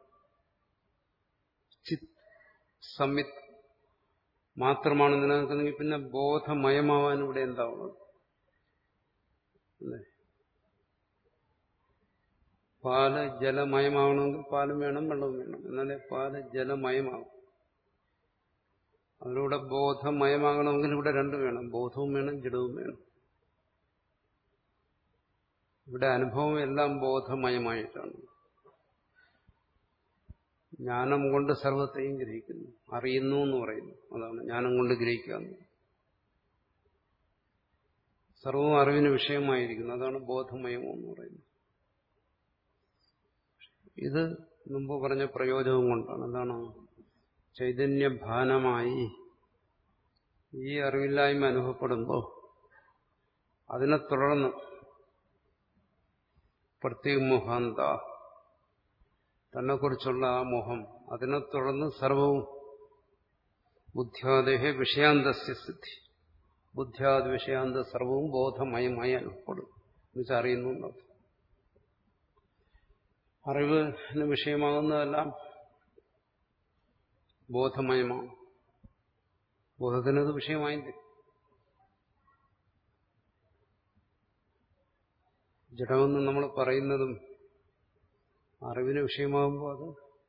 ചിത് സംവിത് മാത്രമാണ് നിലനിൽക്കുന്നെങ്കിൽ പിന്നെ ബോധമയമാവാൻ ഇവിടെ എന്താവുന്നത് പാല് ജലമയമാവണമെങ്കിൽ പാലും വേണം വെള്ളവും വേണം എന്നാലേ പാല് ജലമയമാവും അതിലൂടെ ബോധമയമാകണമെങ്കിൽ ഇവിടെ രണ്ടും വേണം ബോധവും വേണം ജഡവും വേണം ഇവിടെ അനുഭവം എല്ലാം ബോധമയമായിട്ടാണ് ജ്ഞാനം കൊണ്ട് സർവത്തെയും ഗ്രഹിക്കുന്നു അറിയുന്നു എന്ന് പറയുന്നു അതാണ് ജ്ഞാനം കൊണ്ട് ഗ്രഹിക്കാന്ന് സർവവും അറിവിന് വിഷയമായിരിക്കുന്നു അതാണ് ബോധമയമോ എന്ന് പറയുന്നത് ഇത് മുമ്പ് പറഞ്ഞ പ്രയോജനം കൊണ്ടാണ് എന്താണ് ചൈതന്യഭാനമായി ഈ അറിവില്ലായ്മ അനുഭവപ്പെടുമ്പോൾ അതിനെ തുടർന്ന് പ്രത്യേക മോഹാന്ത തന്നെക്കുറിച്ചുള്ള ആ മോഹം അതിനെ തുടർന്ന് സർവവും ബുദ്ധ്യാദേഹ വിഷയാന്തസ്യ സിദ്ധി ബുദ്ധ്യാദ് വിഷയാന്ത സർവവും ബോധമയമായി അനുഭവപ്പെടും എന്നുവെച്ചാൽ അറിയുന്നു അറിവിന് വിഷയമാകുന്നതെല്ലാം ബോധമയമാണ് ബോധത്തിനത് വിഷയമായില്ല ജഡമെന്ന് നമ്മൾ പറയുന്നതും അറിവിന് വിഷയമാകുമ്പോൾ അത്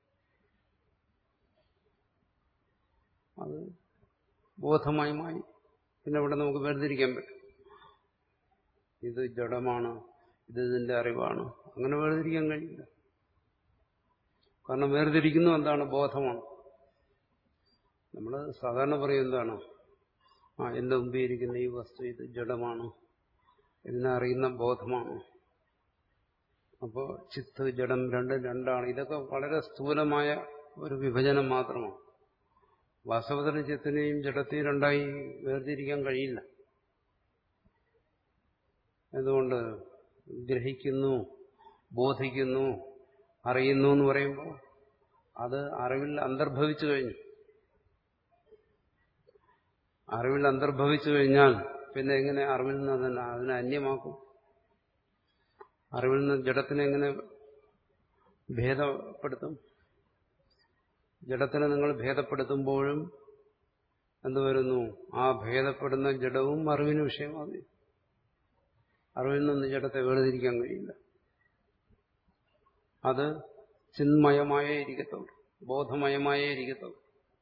അത് ബോധമയമായി പിന്നെ ഇവിടെ നമുക്ക് വേർതിരിക്കാൻ പറ്റും ഇത് ജഡമാണ് ഇത് ഇതിന്റെ അറിവാണ് അങ്ങനെ വേർതിരിക്കാൻ കഴിയില്ല കാരണം വേർതിരിക്കുന്നു എന്താണ് ബോധമാണ് നമ്മൾ സാധാരണ പറയും എന്താണ് ആ എന്റെ മുമ്പിൽ ഇരിക്കുന്ന ഈ വസ്തു ഇത് ജഡമാണ് ഇതിനെ അറിയുന്ന ബോധമാണ് അപ്പോൾ ചിത്ത് ജഡം രണ്ടും രണ്ടാണ് ഇതൊക്കെ വളരെ സ്ഥൂലമായ ഒരു വിഭജനം മാത്രമാണ് വാസ്തവത്തിൽ ചിത്തിനെയും ജഡത്തെയും രണ്ടായി വേർതിരിക്കാൻ കഴിയില്ല എന്തുകൊണ്ട് ഗ്രഹിക്കുന്നു ബോധിക്കുന്നു അറിയുന്നു എന്ന് പറയുമ്പോൾ അത് അറിവിൽ അന്തർഭവിച്ചു കഴിഞ്ഞു അറിവിൽ അന്തർഭവിച്ചു കഴിഞ്ഞാൽ പിന്നെ എങ്ങനെ അറിവിൽ നിന്ന് തന്നെ അതിനെ അന്യമാക്കും അറിവിൽ നിന്ന് ജഡത്തിനെ എങ്ങനെ ഭേദപ്പെടുത്തും ജഡത്തിനെ നിങ്ങൾ ഭേദപ്പെടുത്തുമ്പോഴും എന്ത് വരുന്നു ആ ഭേദപ്പെടുന്ന ജഡവും അറിവിന് വിഷയമാകും അറിവിൽ നിന്ന് ജഡത്തെ വേർതിരിക്കാൻ കഴിയില്ല അത് ചിന്മയമായേ ഇരിക്കത്തുള്ളൂ ബോധമയമായേ ഇരിക്കത്തുള്ളൂ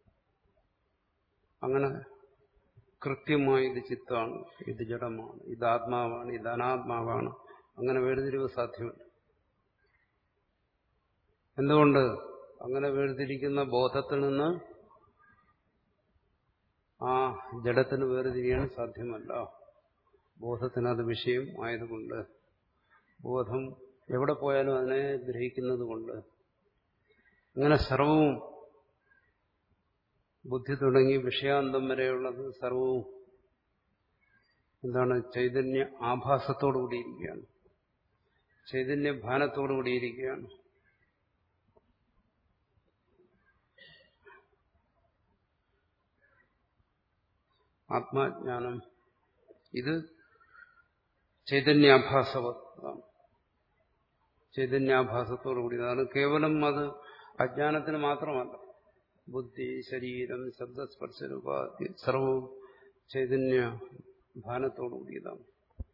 അങ്ങനെ കൃത്യമായി ഇത് ചിത്താണ് ഇത് ജഡമാണ് ഇത് ആത്മാവാണ് ഇത് അനാത്മാവാണ് അങ്ങനെ വേർതിരിവ് സാധ്യമല്ല എന്തുകൊണ്ട് അങ്ങനെ വേർതിരിക്കുന്ന ബോധത്തിൽ നിന്ന് ആ ജഡത്തിന് വേർതിരിയാൻ സാധ്യമല്ല ബോധത്തിന് അത് വിഷയം ആയതുകൊണ്ട് ബോധം എവിടെ പോയാലും അതിനെ ഗ്രഹിക്കുന്നത് കൊണ്ട് അങ്ങനെ സർവവും ബുദ്ധി തുടങ്ങി വിഷയാന്തം വരെയുള്ളത് സർവവും എന്താണ് ചൈതന്യ ആഭാസത്തോടു കൂടിയിരിക്കുകയാണ് ചൈതന്യ ഭാനത്തോടു കൂടിയിരിക്കുകയാണ് ആത്മാജ്ഞാനം ഇത് ചൈതന്യാഭാസവത്താണ് ചൈതന്യാഭാസത്തോടു കൂടിയതാണ് കേവലം അത് അജ്ഞാനത്തിന് മാത്രമല്ല ബുദ്ധി ശരീരം ശബ്ദസ്പർശരൂപാധി സർവവും ചൈതന്യ ഭാനത്തോടു കൂടിയതാണ്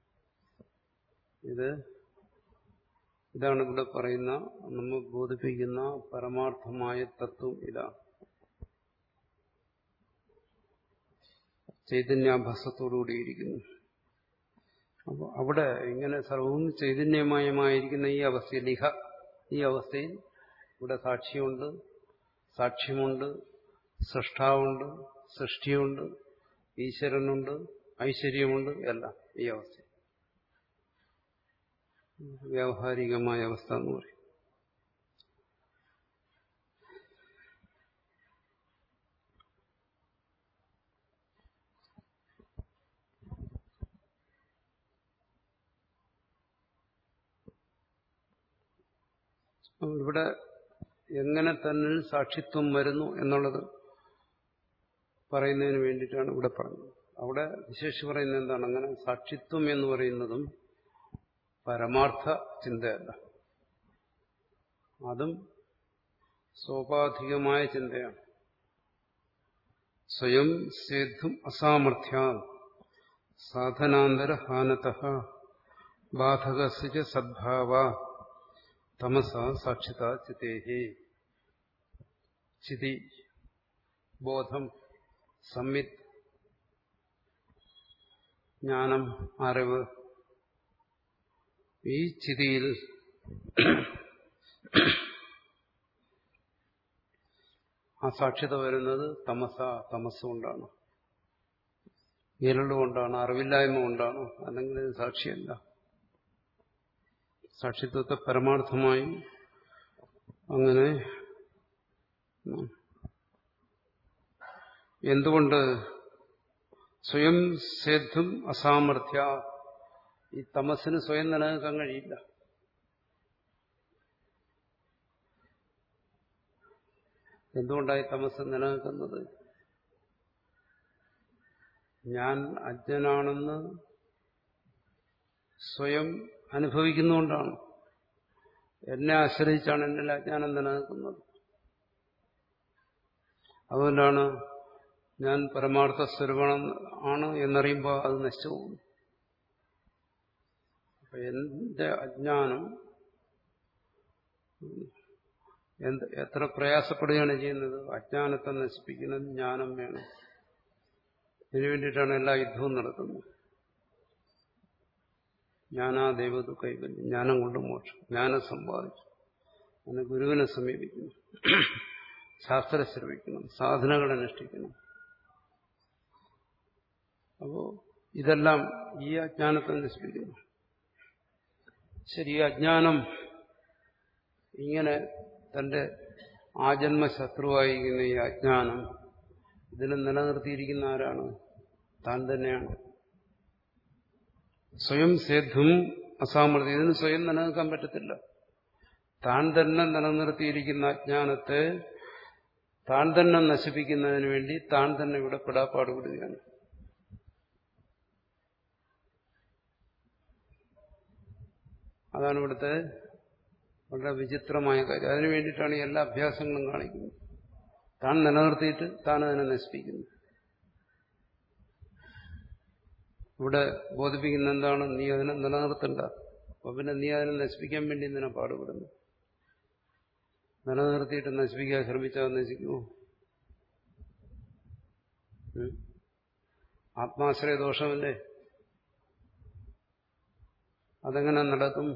ഇത് ഇതാണ് ഇവിടെ പറയുന്ന നമ്മൾ ബോധിപ്പിക്കുന്ന പരമാർത്ഥമായ തത്വം ഇതാണ് ചൈതന്യാഭാസത്തോടുകൂടിയിരിക്കുന്നു അപ്പോൾ അവിടെ ഇങ്ങനെ സർവവും ചൈതന്യമയമായിരിക്കുന്ന ഈ അവസ്ഥയിൽ ഇഹ ഈ അവസ്ഥയിൽ ഇവിടെ സാക്ഷിയുണ്ട് സാക്ഷ്യമുണ്ട് സൃഷ്ടാവുണ്ട് സൃഷ്ടിയുണ്ട് ഈശ്വരനുണ്ട് ഐശ്വര്യമുണ്ട് എല്ലാം ഈ അവസ്ഥ വ്യാവഹാരികമായ അവസ്ഥ എന്ന് പറയും ഇവിടെ എങ്ങനെ തന്നെ സാക്ഷിത്വം വരുന്നു എന്നുള്ളത് പറയുന്നതിന് വേണ്ടിയിട്ടാണ് ഇവിടെ പറഞ്ഞത് അവിടെ വിശേഷി പറയുന്നത് എന്താണ് അങ്ങനെ സാക്ഷിത്വം എന്ന് പറയുന്നതും പരമാർത്ഥ ചിന്തയല്ല അതും സോപാധികമായ ചിന്തയാണ് സ്വയം സേദ്ധും അസാമർഥ്യ സാധനാന്തര ഹാനത ബാധകസ്യ സദ്ഭാവ തമസ സാക്ഷിത ചിതേഹി ചിതി ബോധം സംവിത് ജ്ഞാനം അറിവ് ഈ ചിതിയിൽ ആ സാക്ഷ്യത വരുന്നത് തമസ തമസ്സുകൊണ്ടാണ് ഇരുളുകൊണ്ടാണ് അറിവില്ലായ്മ കൊണ്ടാണ് അല്ലെങ്കിൽ ഇത് സാക്ഷിയല്ല സാക്ഷിത്വത്തെ പരമാർത്ഥമായി അങ്ങനെ എന്തുകൊണ്ട് സ്വയം സേദ്ധും അസാമർഥ്യ ഈ തമസ്സിന് സ്വയം നിലനിൽക്കാൻ കഴിയില്ല എന്തുകൊണ്ടായി തമസ് നിലനിൽക്കുന്നത് ഞാൻ അജ്ഞനാണെന്ന് സ്വയം അനുഭവിക്കുന്നുകൊണ്ടാണ് എന്നെ ആശ്രയിച്ചാണ് എന്നിൽ അജ്ഞാനം നിലനിൽക്കുന്നത് അതുകൊണ്ടാണ് ഞാൻ പരമാർത്ഥ സ്വരൂപണം ആണ് എന്നറിയുമ്പോൾ അത് നശിച്ചു പോകും അപ്പൊ എന്റെ അജ്ഞാനം എന്ത് എത്ര പ്രയാസപ്പെടുകയാണ് ചെയ്യുന്നത് അജ്ഞാനത്തെ നശിപ്പിക്കുന്നത് ജ്ഞാനം വേണം ഇതിനു വേണ്ടിയിട്ടാണ് എല്ലാ യുദ്ധവും നടത്തുന്നത് ജ്ഞാനാ ദൈവതു കൈവല്യം ജ്ഞാനം കൊണ്ട് മോക്ഷം ജ്ഞാനം സമ്പാദിച്ചു അങ്ങനെ ഗുരുവിനെ സമീപിക്കുന്നു ശാസ്ത്രം ശ്രമിക്കണം സാധനകൾ അനുഷ്ഠിക്കണം അപ്പോ ഇതെല്ലാം ഈ അജ്ഞാനത്തെ നശിപ്പിക്കുന്നു ശരി ഈ അജ്ഞാനം ഇങ്ങനെ തന്റെ ആജന്മ ശത്രുവായിരിക്കുന്ന ഈ അജ്ഞാനം ഇതിനെ നിലനിർത്തിയിരിക്കുന്ന ആരാണ് താൻ തന്നെയാണ് സ്വയം സേദ്ധും അസാമൃതി ഇതിന് സ്വയം നിലനിൽക്കാൻ പറ്റത്തില്ല താൻ തന്നെ നിലനിർത്തിയിരിക്കുന്ന അജ്ഞാനത്തെ താൻ തന്നെ നശിപ്പിക്കുന്നതിന് വേണ്ടി താൻ തന്നെ ഇവിടെ പെടാപ്പാടുപെടുകയാണ് അതാണ് ഇവിടുത്തെ വളരെ വിചിത്രമായ കാര്യം അതിനു വേണ്ടിയിട്ടാണ് ഈ എല്ലാ അഭ്യാസങ്ങളും കാണിക്കുന്നത് താൻ നിലനിർത്തിയിട്ട് താൻ അതിനെ നശിപ്പിക്കുന്നു ഇവിടെ ബോധിപ്പിക്കുന്ന എന്താണ് നീ അതിനെ നിലനിർത്തണ്ട അപ്പൊ പിന്നെ നീ അതിനെ നശിപ്പിക്കാൻ വേണ്ടി എന്തിനാ പാടുപെടുന്നു നിലനിർത്തിയിട്ട് നശിപ്പിക്കാൻ ശ്രമിച്ചാൽ നശിക്കുമോ ആത്മാശ്രയ ദോഷമല്ലേ അതെങ്ങനെ നടക്കും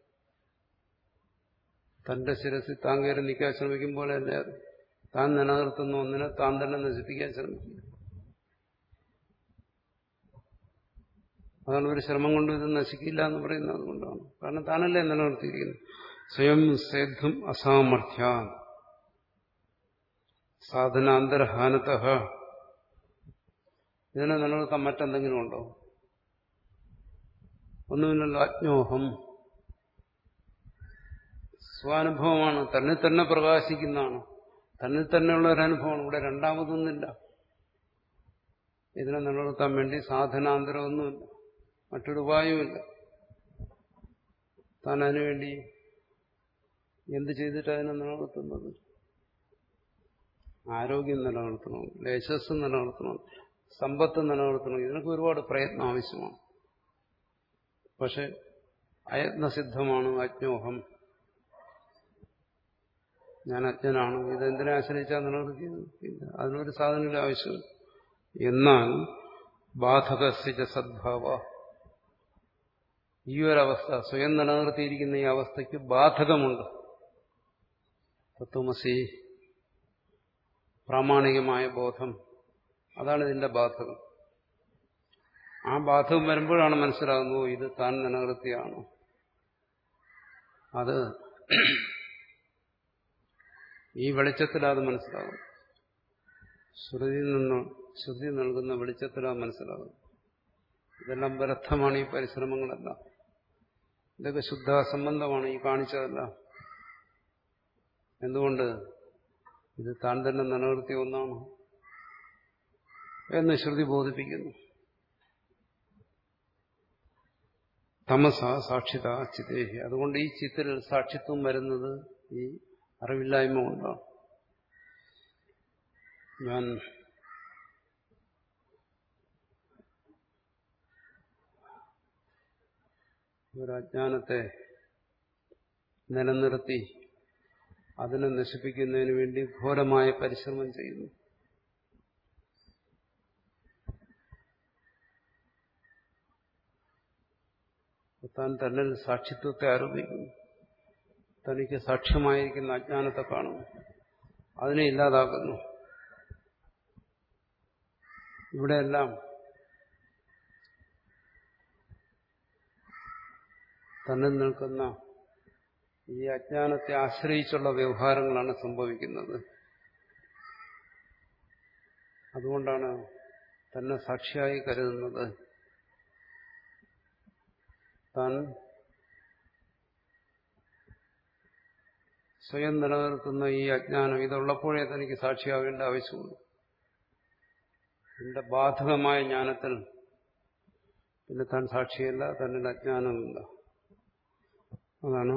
തന്റെ ശിരസിൽ താൻ കയറി നിൽക്കാൻ ശ്രമിക്കും പോലെ അല്ലേ അത് താൻ നിലനിർത്തുന്ന ഒന്നിനെ താൻ തന്നെ നശിപ്പിക്കാൻ ശ്രമിക്കും അതാണ് ഒരു ശ്രമം കൊണ്ട് ഇത് നശിക്കില്ല എന്ന് പറയുന്നത് അതുകൊണ്ടാണ് കാരണം താനല്ലേ നിലനിർത്തിയിരിക്കുന്നത് സ്വയം സേദ്ധം അസാമർഥ്യ സാധനാന്തരഹാനത ഇതിനെ നിലനിർത്താൻ മറ്റെന്തെങ്കിലും ഉണ്ടോ ഒന്നുമില്ലല്ലോ അജ്ഞോഹം സ്വാനുഭവമാണ് തന്നിൽ തന്നെ പ്രകാശിക്കുന്നതാണ് തന്നിൽ തന്നെയുള്ള ഒരു അനുഭവമാണ് ഇവിടെ രണ്ടാമതൊന്നുമില്ല ഇതിനെ നിലനിർത്താൻ വേണ്ടി സാധനാന്തരമൊന്നുമില്ല മറ്റൊരു ഉപായവുമില്ല താൻ അതിനുവേണ്ടി എന്ത് ചെയ്തിട്ട് അതിനെ നിലനിർത്തുന്നത് ആരോഗ്യം നിലനിർത്തണം ലേശസ് നിലനിർത്തണം സമ്പത്ത് നിലനിർത്തണം ഇതിനൊക്കെ ഒരുപാട് പ്രയത്നം ആവശ്യമാണ് പക്ഷെ അയത്നസിദ്ധമാണ് അജ്ഞോഹം ഞാൻ അജ്ഞനാണ് ഇതെന്തിനെ ആശ്രയിച്ചാൽ നിലനിർത്തിയത് ഇല്ല അതിനൊരു സാധനയുടെ ആവശ്യമില്ല എന്നാൽ ബാധകസിച്ച സദ്ഭാവ ഈ ഒരവസ്ഥ സ്വയം നിലനിർത്തിയിരിക്കുന്ന ഈ അവസ്ഥയ്ക്ക് ബാധകമുണ്ട് തത്വമസി പ്രാമാണികമായ ബോധം അതാണ് ഇതിന്റെ ബാധകം ആ ബാധകം വരുമ്പോഴാണ് മനസ്സിലാകുന്നത് ഇത് താൻ നിലനിർത്തിയാണ് അത് ഈ വെളിച്ചത്തിൽ അത് മനസ്സിലാകും ശ്രുതിയിൽ നിന്ന് ശ്രുതി നൽകുന്ന വെളിച്ചത്തിൽ അത് മനസ്സിലാകും ഇതെല്ലാം വ്യർത്ഥമാണ് ഈ പരിശ്രമങ്ങളെല്ലാം ഇതൊക്കെ ശുദ്ധാസംബന്ധമാണ് ഈ കാണിച്ചതെല്ലാം എന്തുകൊണ്ട് ഇത് താൻ തന്നെ നിലനിർത്തിയ ഒന്നാണ് എന്ന് ശ്രുതി ബോധിപ്പിക്കുന്നു തമസ സാക്ഷിത ചിതേഹി അതുകൊണ്ട് ഈ ചിത്തിൽ സാക്ഷിത്വം വരുന്നത് ഈ അറിവില്ലായ്മ കൊണ്ടാണ് ഞാൻ ഒരു അജ്ഞാനത്തെ നിലനിർത്തി അതിനെ നശിപ്പിക്കുന്നതിന് വേണ്ടി ഘോരമായ പരിശ്രമം ചെയ്യുന്നു താൻ തന്നിൽ സാക്ഷിത്വത്തെ ആരോപിക്കുന്നു തനിക്ക് സാക്ഷ്യമായിരിക്കുന്ന അജ്ഞാനത്തെ കാണുന്നു അതിനെ ഇല്ലാതാക്കുന്നു ഇവിടെയെല്ലാം തന്നിൽ നിൽക്കുന്ന ഈ അജ്ഞാനത്തെ ആശ്രയിച്ചുള്ള വ്യവഹാരങ്ങളാണ് സംഭവിക്കുന്നത് അതുകൊണ്ടാണ് തന്നെ സാക്ഷിയായി കരുതുന്നത് താൻ സ്വയം നിലനിർത്തുന്ന ഈ അജ്ഞാനം ഇതുള്ളപ്പോഴേ തനിക്ക് സാക്ഷിയാവേണ്ട ആവശ്യമുള്ളൂ എന്റെ ബാധകമായ ജ്ഞാനത്തിൽ പിന്നെ താൻ സാക്ഷിയല്ല തന്നിൽ അജ്ഞാനമില്ല അതാണ്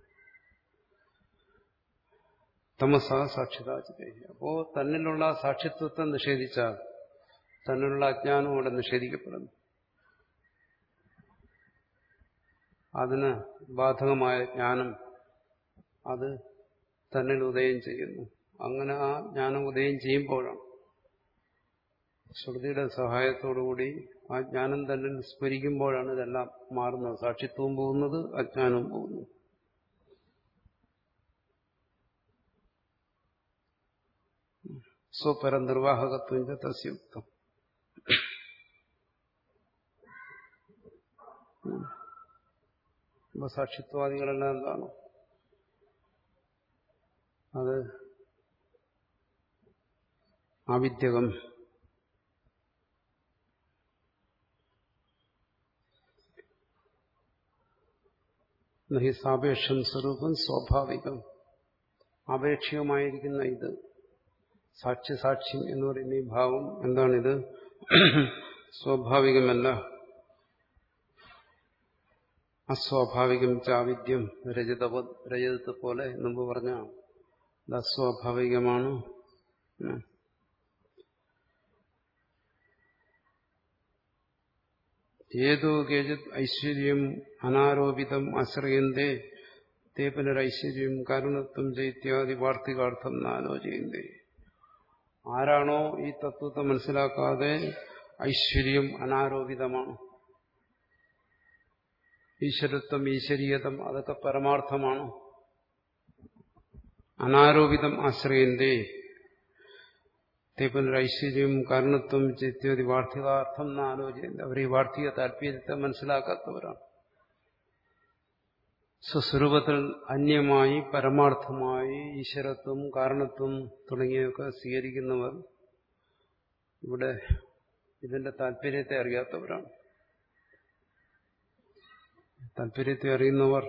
തമസ സാക്ഷിതാചിത അപ്പോ തന്നിലുള്ള സാക്ഷിത്വത്തെ നിഷേധിച്ചാൽ തന്നിലുള്ള അജ്ഞാനം അവിടെ നിഷേധിക്കപ്പെടുന്നു അതിന് ബാധകമായ ജ്ഞാനം അത് തന്നിൽ ഉദയം ചെയ്യുന്നു അങ്ങനെ ആ ജ്ഞാനം ഉദയം ചെയ്യുമ്പോഴാണ് ശ്രുതിയുടെ സഹായത്തോടുകൂടി ആ ജ്ഞാനം തന്നെ സ്മരിക്കുമ്പോഴാണ് ഇതെല്ലാം മാറുന്നത് സാക്ഷിത്വവും പോകുന്നത് അജ്ഞാനവും പോകുന്നു സ്വപര നിർവാഹകത്വം തസ്യുക്തം അപ്പൊ സാക്ഷിത്വാദികളെല്ലാം എന്താണ് അത് ആവിദ്യകം നഹി സാപേക്ഷം സ്വരൂപം സ്വാഭാവികം ആപേക്ഷികമായിരിക്കുന്ന ഇത് സാക്ഷി സാക്ഷ്യം എന്ന് പറയുന്ന ഈ ഭാവം എന്താണിത് സ്വാഭാവികമല്ല അസ്വാഭാവികം ചാവിദ്യം രജത രജതത്തെ പോലെ മുമ്പ് പറഞ്ഞ ഇത് അസ്വാഭാവികമാണ് ഏതോ കേചിത് ഐശ്വര്യം അനാരോപിതം ആശ്രയന്തേ തേ പുനരൈശ്വര്യം കാരണത്വം ചൈത്യാദി വാർത്തികാർത്ഥം നാലോചയന്തേ ആരാണോ ഈ തത്വത്തെ മനസ്സിലാക്കാതെ ഐശ്വര്യം അനാരോപിതമാണ് ഈശ്വരത്വം ഈശ്വരീയതം അതൊക്കെ പരമാർത്ഥമാണ് അനാരോപിതം ആശ്രയന്തേ ഐശ്വര്യം കാരണത്വം ചിത്യാദി വാർത്തികാർത്ഥം എന്ന് ആലോചിക്കുന്നത് അവർ ഈ വാർത്തിക താല്പര്യത്തെ മനസ്സിലാക്കാത്തവരാണ് സ്വസ്വരൂപത്തിൽ അന്യമായി പരമാർത്ഥമായി ഈശ്വരത്വം കാരണത്വം തുടങ്ങിയൊക്കെ സ്വീകരിക്കുന്നവർ ഇവിടെ ഇതിന്റെ താല്പര്യത്തെ അറിയാത്തവരാണ് താല്പര്യത്തെ അറിയുന്നവർ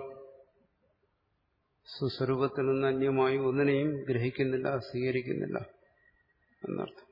സ്വസ്വരൂപത്തിൽ നിന്ന് അന്യമായി ഒന്നിനെയും ഗ്രഹിക്കുന്നില്ല സ്വീകരിക്കുന്നില്ല എന്നർത്ഥം